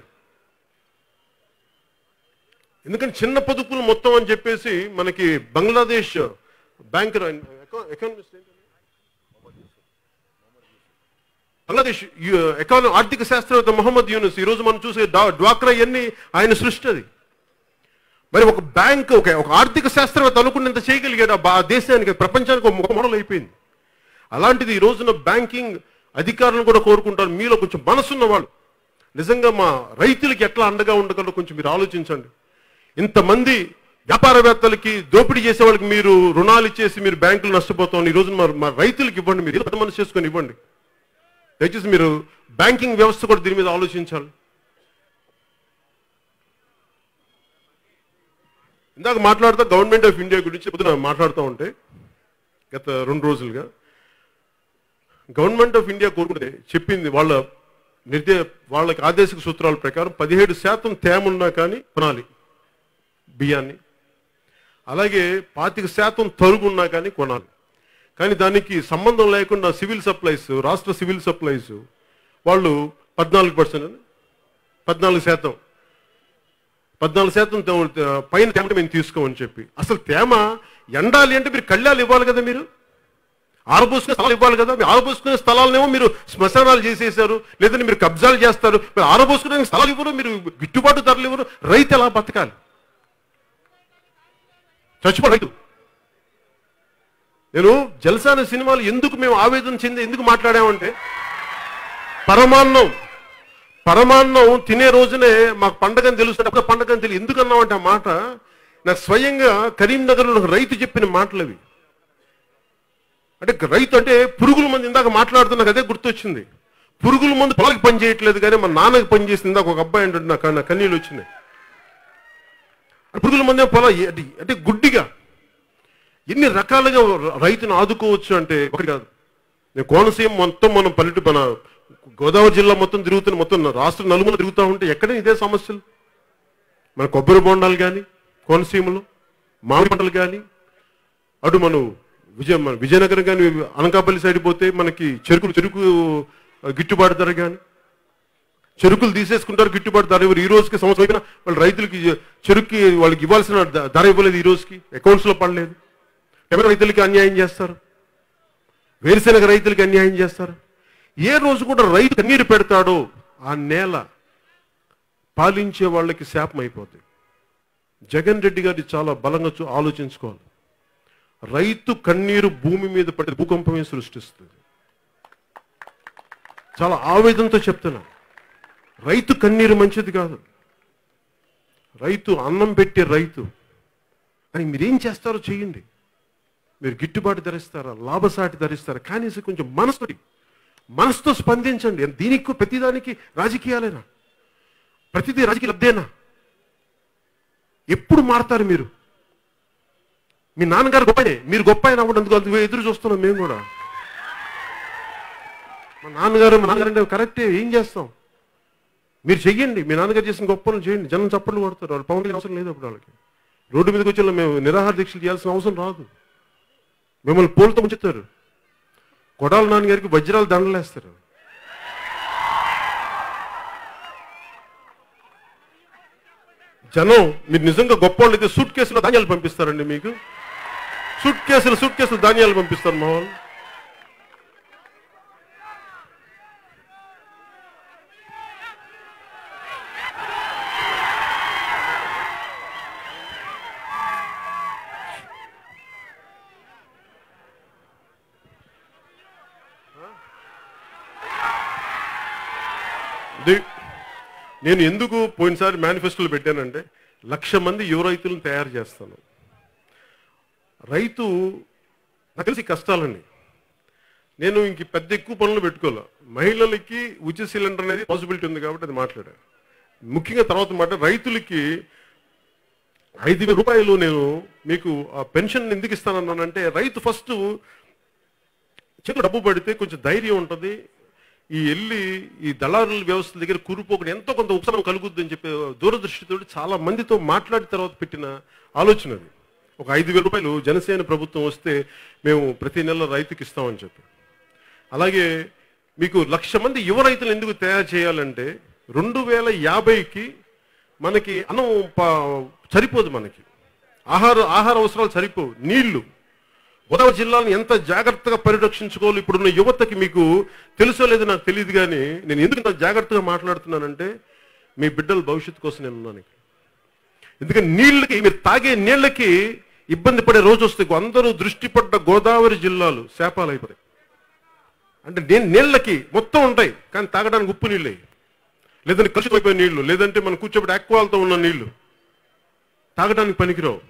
ఎందుకంటే చిన్న పొదుపులు మొత్తం అని చెప్పేసి మనకి Bangladesh banker economist Bangladesh economy ఆర్థిక శాస్త్రవేత్త మొహమ్మద్ యూనుస్ ఈ రోజు మనం చూసే డా- డ్వాక్రా ఇవన్నీ ఆయన సృష్టి అది మరి ఒక బ్యాంక్ ఒక ఒక ఆర్థిక శాస్త్రవేత్త అనుకున్నంత చేయగలిగాడు ఆ బా- దేశానికి ప్రపంచానికి ఒక మోడల్ అయిపోయింది అలాంటిది ఈ రోజున బ్యాంకింగ్ అధికారులను కూడా కోరుకుంటారు మీలో కొంచెం మనసున్న వాళ్ళు నిజంగా మా రైతులకి ఎట్లా అండగా ఉండగలరో కొంచెం మీరు ఆలోచించండి ఇంతమంది వ్యాపారవేత్తలకి దోపిడీ చేసే వాళ్ళకి మీరు రుణాలు ఇచ్చేసి మీరు బ్యాంకులు నష్టపోతాం ఈ రోజు మా మా రైతులకు ఇవ్వండి మీరు ఏదో పెద్ద మనసు చేసుకొని ఇవ్వండి దయచేసి మీరు బ్యాంకింగ్ వ్యవస్థ కూడా దీని మీద ఆలోచించాలి ఇందాక మాట్లాడుతూ గవర్నమెంట్ ఆఫ్ ఇండియా గురించి పొద్దున మాట్లాడుతూ ఉంటే గత రెండు రోజులుగా గవర్నమెంట్ ఆఫ్ ఇండియా కోరుకుంటే చెప్పింది వాళ్ళ నిర్దే వాళ్ళకి ఆదేశిక సూత్రాల ప్రకారం పదిహేడు శాతం తేమ ఉన్నా కానీ కొనాలి బియ్యాన్ని అలాగే పాతిక శాతం తరుగు ఉన్నా కానీ కొనాలి కానీ దానికి సంబంధం లేకుండా సివిల్ సప్లైస్ రాష్ట్ర సివిల్ సప్లైస్ వాళ్ళు పద్నాలుగు పర్సెంట్ పద్నాలుగు శాతం పద్నాలుగు శాతం తే- పైన తేమ మేము తీసుకోమని చెప్పి అసలు తేమ ఎండాలి అంటే మీరు కళ్యాలు ఇవ్వాలి కదా మీరు ఆరబోసుకునే స్థలాలు ఇవ్వాలి కదా మీరు ఆరబోసుకునే స్థలాలనేమో మీరు శ్మశానాలు చేసేసారు లేదంటే మీరు కబ్జాలు చేస్తారు మీరు ఆరబోసుకునే స్థలాలు ఇవ్వరు మీరు గిట్టుబాటు ధరలు ఇవ్వరు రైతు ఎలా బతకాలి చచ్చిపో రైతు నేను జల్సా అనే సినిమాలు ఎందుకు మేము ఆవేదన చెంది ఎందుకు మాట్లాడామంటే పరమాన్నం పరమాన్నం తినే రోజునే మాకు పండగని తెలుస్తుంది అప్పుడు పండగని తెలియదు ఎందుకు అన్నామంటే ఆ మాట నాకు స్వయంగా కరీంనగర్లో ఒక రైతు చెప్పిన మాటలు అవి అంటే రైతు అంటే పురుగుల మంది ఇందాక మాట్లాడుతున్నా అదే గుర్తొచ్చింది పురుగుల మందు పొలానికి పని చేయట్లేదు కానీ మా నాన్నకి పని చేసింది ఇందాక ఒక అబ్బాయి అంటే నాకు నా కన్నీళ్ళు వచ్చినాయి పురుగుల మంది పొల అంటే అంటే గుడ్డిగా ఎన్ని రకాలుగా రైతును ఆదుకోవచ్చు అంటే ఒకటి కాదు నేను కోనసీమ మొత్తం మనం పల్లెటూ మన గోదావరి జిల్లా మొత్తం తిరుగుతున్న మొత్తం రాష్ట్ర నలుమూల తిరుగుతూ ఉంటే ఎక్కడ ఇదే సమస్యలు మన కొబ్బరి బొండాలు కానీ కోనసీమలో మామిడి పంటలు కానీ అటు మనం విజయ మన విజయనగరం కానీ అనకాపల్లి సైడ్ పోతే మనకి చెరుకులు చెరుకు గిట్టుబాటు ధర కానీ చెరుకులు తీసేసుకుంటారు గిట్టుబాటు ధర ఇవ్వరు ఈ రోజుకి సంవత్సరం అయినా వాళ్ళు రైతులకి చెరుకుకి వాళ్ళకి ఇవ్వాల్సిన ధ- ధర ఇవ్వలేదు ఈ రోజుకి అకౌంట్స్లో పడలేదు ఎవరు రైతులకి అన్యాయం చేస్తారు వేరుశెనగ రైతులకి అన్యాయం చేస్తారు ఏ రోజు కూడా రైతు కన్నీరు పెడతాడో ఆ నేల పాలించే వాళ్ళకి శాపం అయిపోతుంది జగన్ రెడ్డి గారి చాలా బలంగా చూ- ఆలోచించుకోవాలి రైతు కన్నీరు భూమి మీద పడితే భూకంపమే సృష్టిస్తుంది చాలా ఆవేదనతో చెప్తున్నా రైతు కన్నీరు మంచిది కాదు రైతు అన్నం పెట్టే రైతు అని మీరేం చేస్తారో చేయండి మీరు గిట్టుబాటు ధరిస్తారా లాభసాటి ధరిస్తారా కనీసం కొంచెం మనసు మనసుతో స్పందించండి దీనికి ప్రతిదానికి రాజకీయాలేనా ప్రతిదీ రాజకీయ లబ్ధేనా ఎప్పుడు మారతారు మీరు మీ నాన్నగారు గొప్పనే మీరు గొప్ప అయినా అవ్వడందుకు అందుకు ఎదురు చూస్తున్నాం మేము కూడా మా నాన్నగారు మా నాన్నగారు అంటే కరెక్టే ఏం చేస్తాం మీరు చెయ్యండి మీ నాన్నగారు చేసిన గొప్ప పనులు చేయండి జనం చప్పట్లు కొడతారు వాళ్ళు పవన్ కళ్యాణ్ అవసరం లేదు అప్పుడు వాళ్ళకి రోడ్డు మీదకి వచ్చి మేము నిరాహార దీక్షలు చేయాల్సిన అవసరం రాదు మిమ్మల్ని పూలతో ముంచుతారు కొడాల నాన్నగారికి వజ్రాలు దండలేస్తారు జనం మీరు నిజంగా గొప్ప వాళ్ళు అయితే సూట్ కేసులో ధాన్యాలు పంపిస్తారండి మీకు సూట్ కేసులు సూట్ కేసులు ధాన్యాలు పంపిస్తారు మా వాళ్ళు ది- నేను ఎందుకు పోయినసారి మేనిఫెస్టోలో పెట్టానంటే లక్ష మంది యువ రైతులను తయారు చేస్తాను రైతు నాకు తెలిసి కష్టాలండి నేను ఇంక పెద్ద ఎక్కువ పనులు పెట్టుకోలే మహిళలకి ఉచిత సిలిండర్ అనేది పాసిబిలిటీ ఉంది కాబట్టి అది మాట్లాడాను ముఖ్యంగా తర్వాత మాట రైతులకి ఐదు వేల రూపాయలు నేను మీకు ఆ పెన్షన్ ఎందుకు ఇస్తానన్నానంటే రైతు ఫస్ట్ చేతిలో డబ్బు పడితే కొంచెం ధైర్యం ఉంటుంది ఈ వెళ్ళి ఈ దళారుల వ్యవస్థ దగ్గర కూరుపోకుండా ఎంతో కొంత ఉపశమనం కలుగుద్ది అని చెప్పి దూరదృష్టితో చాలా మందితో మాట్లాడిన తర్వాత పెట్టిన ఆలోచన అది ఒక ఐదు వేల రూపాయలు జనసేన ప్రభుత్వం వస్తే మేము ప్రతి నెల రైతుకి ఇస్తామని చెప్పి అలాగే మీకు లక్ష మంది యువ రైతులు ఎందుకు తయారు చేయాలంటే రెండు వేల యాభైకి మనకి అన్నం ప- సరిపోదు మనకి ఆహార ఆహార అవసరాలు సరిపోవు నీళ్లు గోదావరి జిల్లాను ఎంత జాగ్రత్తగా పరిరక్షించుకోవాలి ఇప్పుడున్న యువతకి మీకు తెలుసో లేదో నాకు తెలియదు కానీ నేను ఎందుకు ఇంత జాగ్రత్తగా మాట్లాడుతున్నానంటే మీ బిడ్డల భవిష్యత్తు కోసం నేను ఉన్నాను ఇక్కడ. ఎందుకంటే నీళ్ళకి మీరు తాగే నీళ్ళకి ఇబ్బంది పడే రోజు వస్తే అందరూ దృష్టి పడ్డ గోదావరి జిల్లాలు శాపాలు అయిపోతాయి అంటే నేను నీళ్ళకి మొత్తం ఉంటాయి కానీ తాగడానికి ఉప్పు నీళ్ళే లేదంటే కలుషితమైపోయిన నీళ్లు లేదంటే మనం కూర్చోబెట్టి ఆక్వాలతో ఉన్న నీళ్లు తాగడానికి పనికిరావు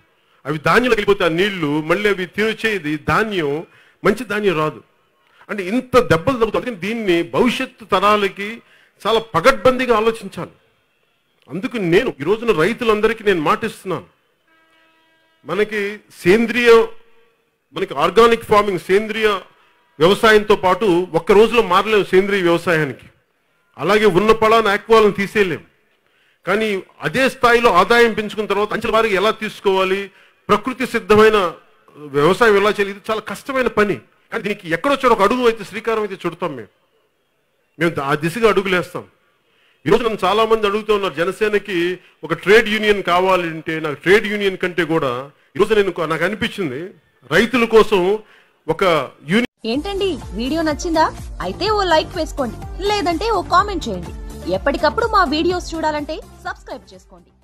అవి ధాన్యంలోకి వెళ్ళిపోతే ఆ నీళ్లు మళ్ళీ అవి తినొచ్చేది ధాన్యం మంచి ధాన్యం రాదు అంటే ఇంత దెబ్బలు తగ్గుతాయి అందుకని దీన్ని భవిష్యత్తు తరాలకి చాలా పగడ్బందీగా ఆలోచించాలి అందుకు నేను ఈ రోజున రైతులందరికీ నేను మాటిస్తున్నాను మనకి సేంద్రియ మనకి ఆర్గానిక్ ఫార్మింగ్ సేంద్రియ వ్యవసాయంతో పాటు ఒక్క రోజులో మారలేము సేంద్రియ వ్యవసాయానికి అలాగే ఉన్న పొలాన్ని ఆక్వాలను తీసేయలేం కానీ అదే స్థాయిలో ఆదాయం పెంచుకున్న తర్వాత అంచెల వారికి ఎలా తీసుకోవాలి ప్రకృతి సిద్ధమైన వ్యవసాయం ఎలా చేయాలి ఇది చాలా కష్టమైన పని కానీ దీనికి ఎక్కడో చోట ఒక అడుగు అయితే శ్రీకారం అయితే చుడతాం మేము మేము ఆ దిశగా అడుగులేస్తాం ఈరోజు నన్ను చాలా మంది అడుగుతూ ఉన్నారు జనసేనకి ఒక ట్రేడ్ యూనియన్ కావాలంటే నాకు ట్రేడ్ యూనియన్ కంటే కూడా ఈరోజు నేను నాకు అనిపించింది రైతుల కోసం ఒక యూనియన్
ఏంటండి వీడియో నచ్చిందా అయితే ఓ లైక్ వేసుకోండి లేదంటే ఓ కామెంట్ చేయండి ఎప్పటికప్పుడు మా వీడియోస్ చూడాలంటే సబ్స్క్రైబ్ చేసుకోండి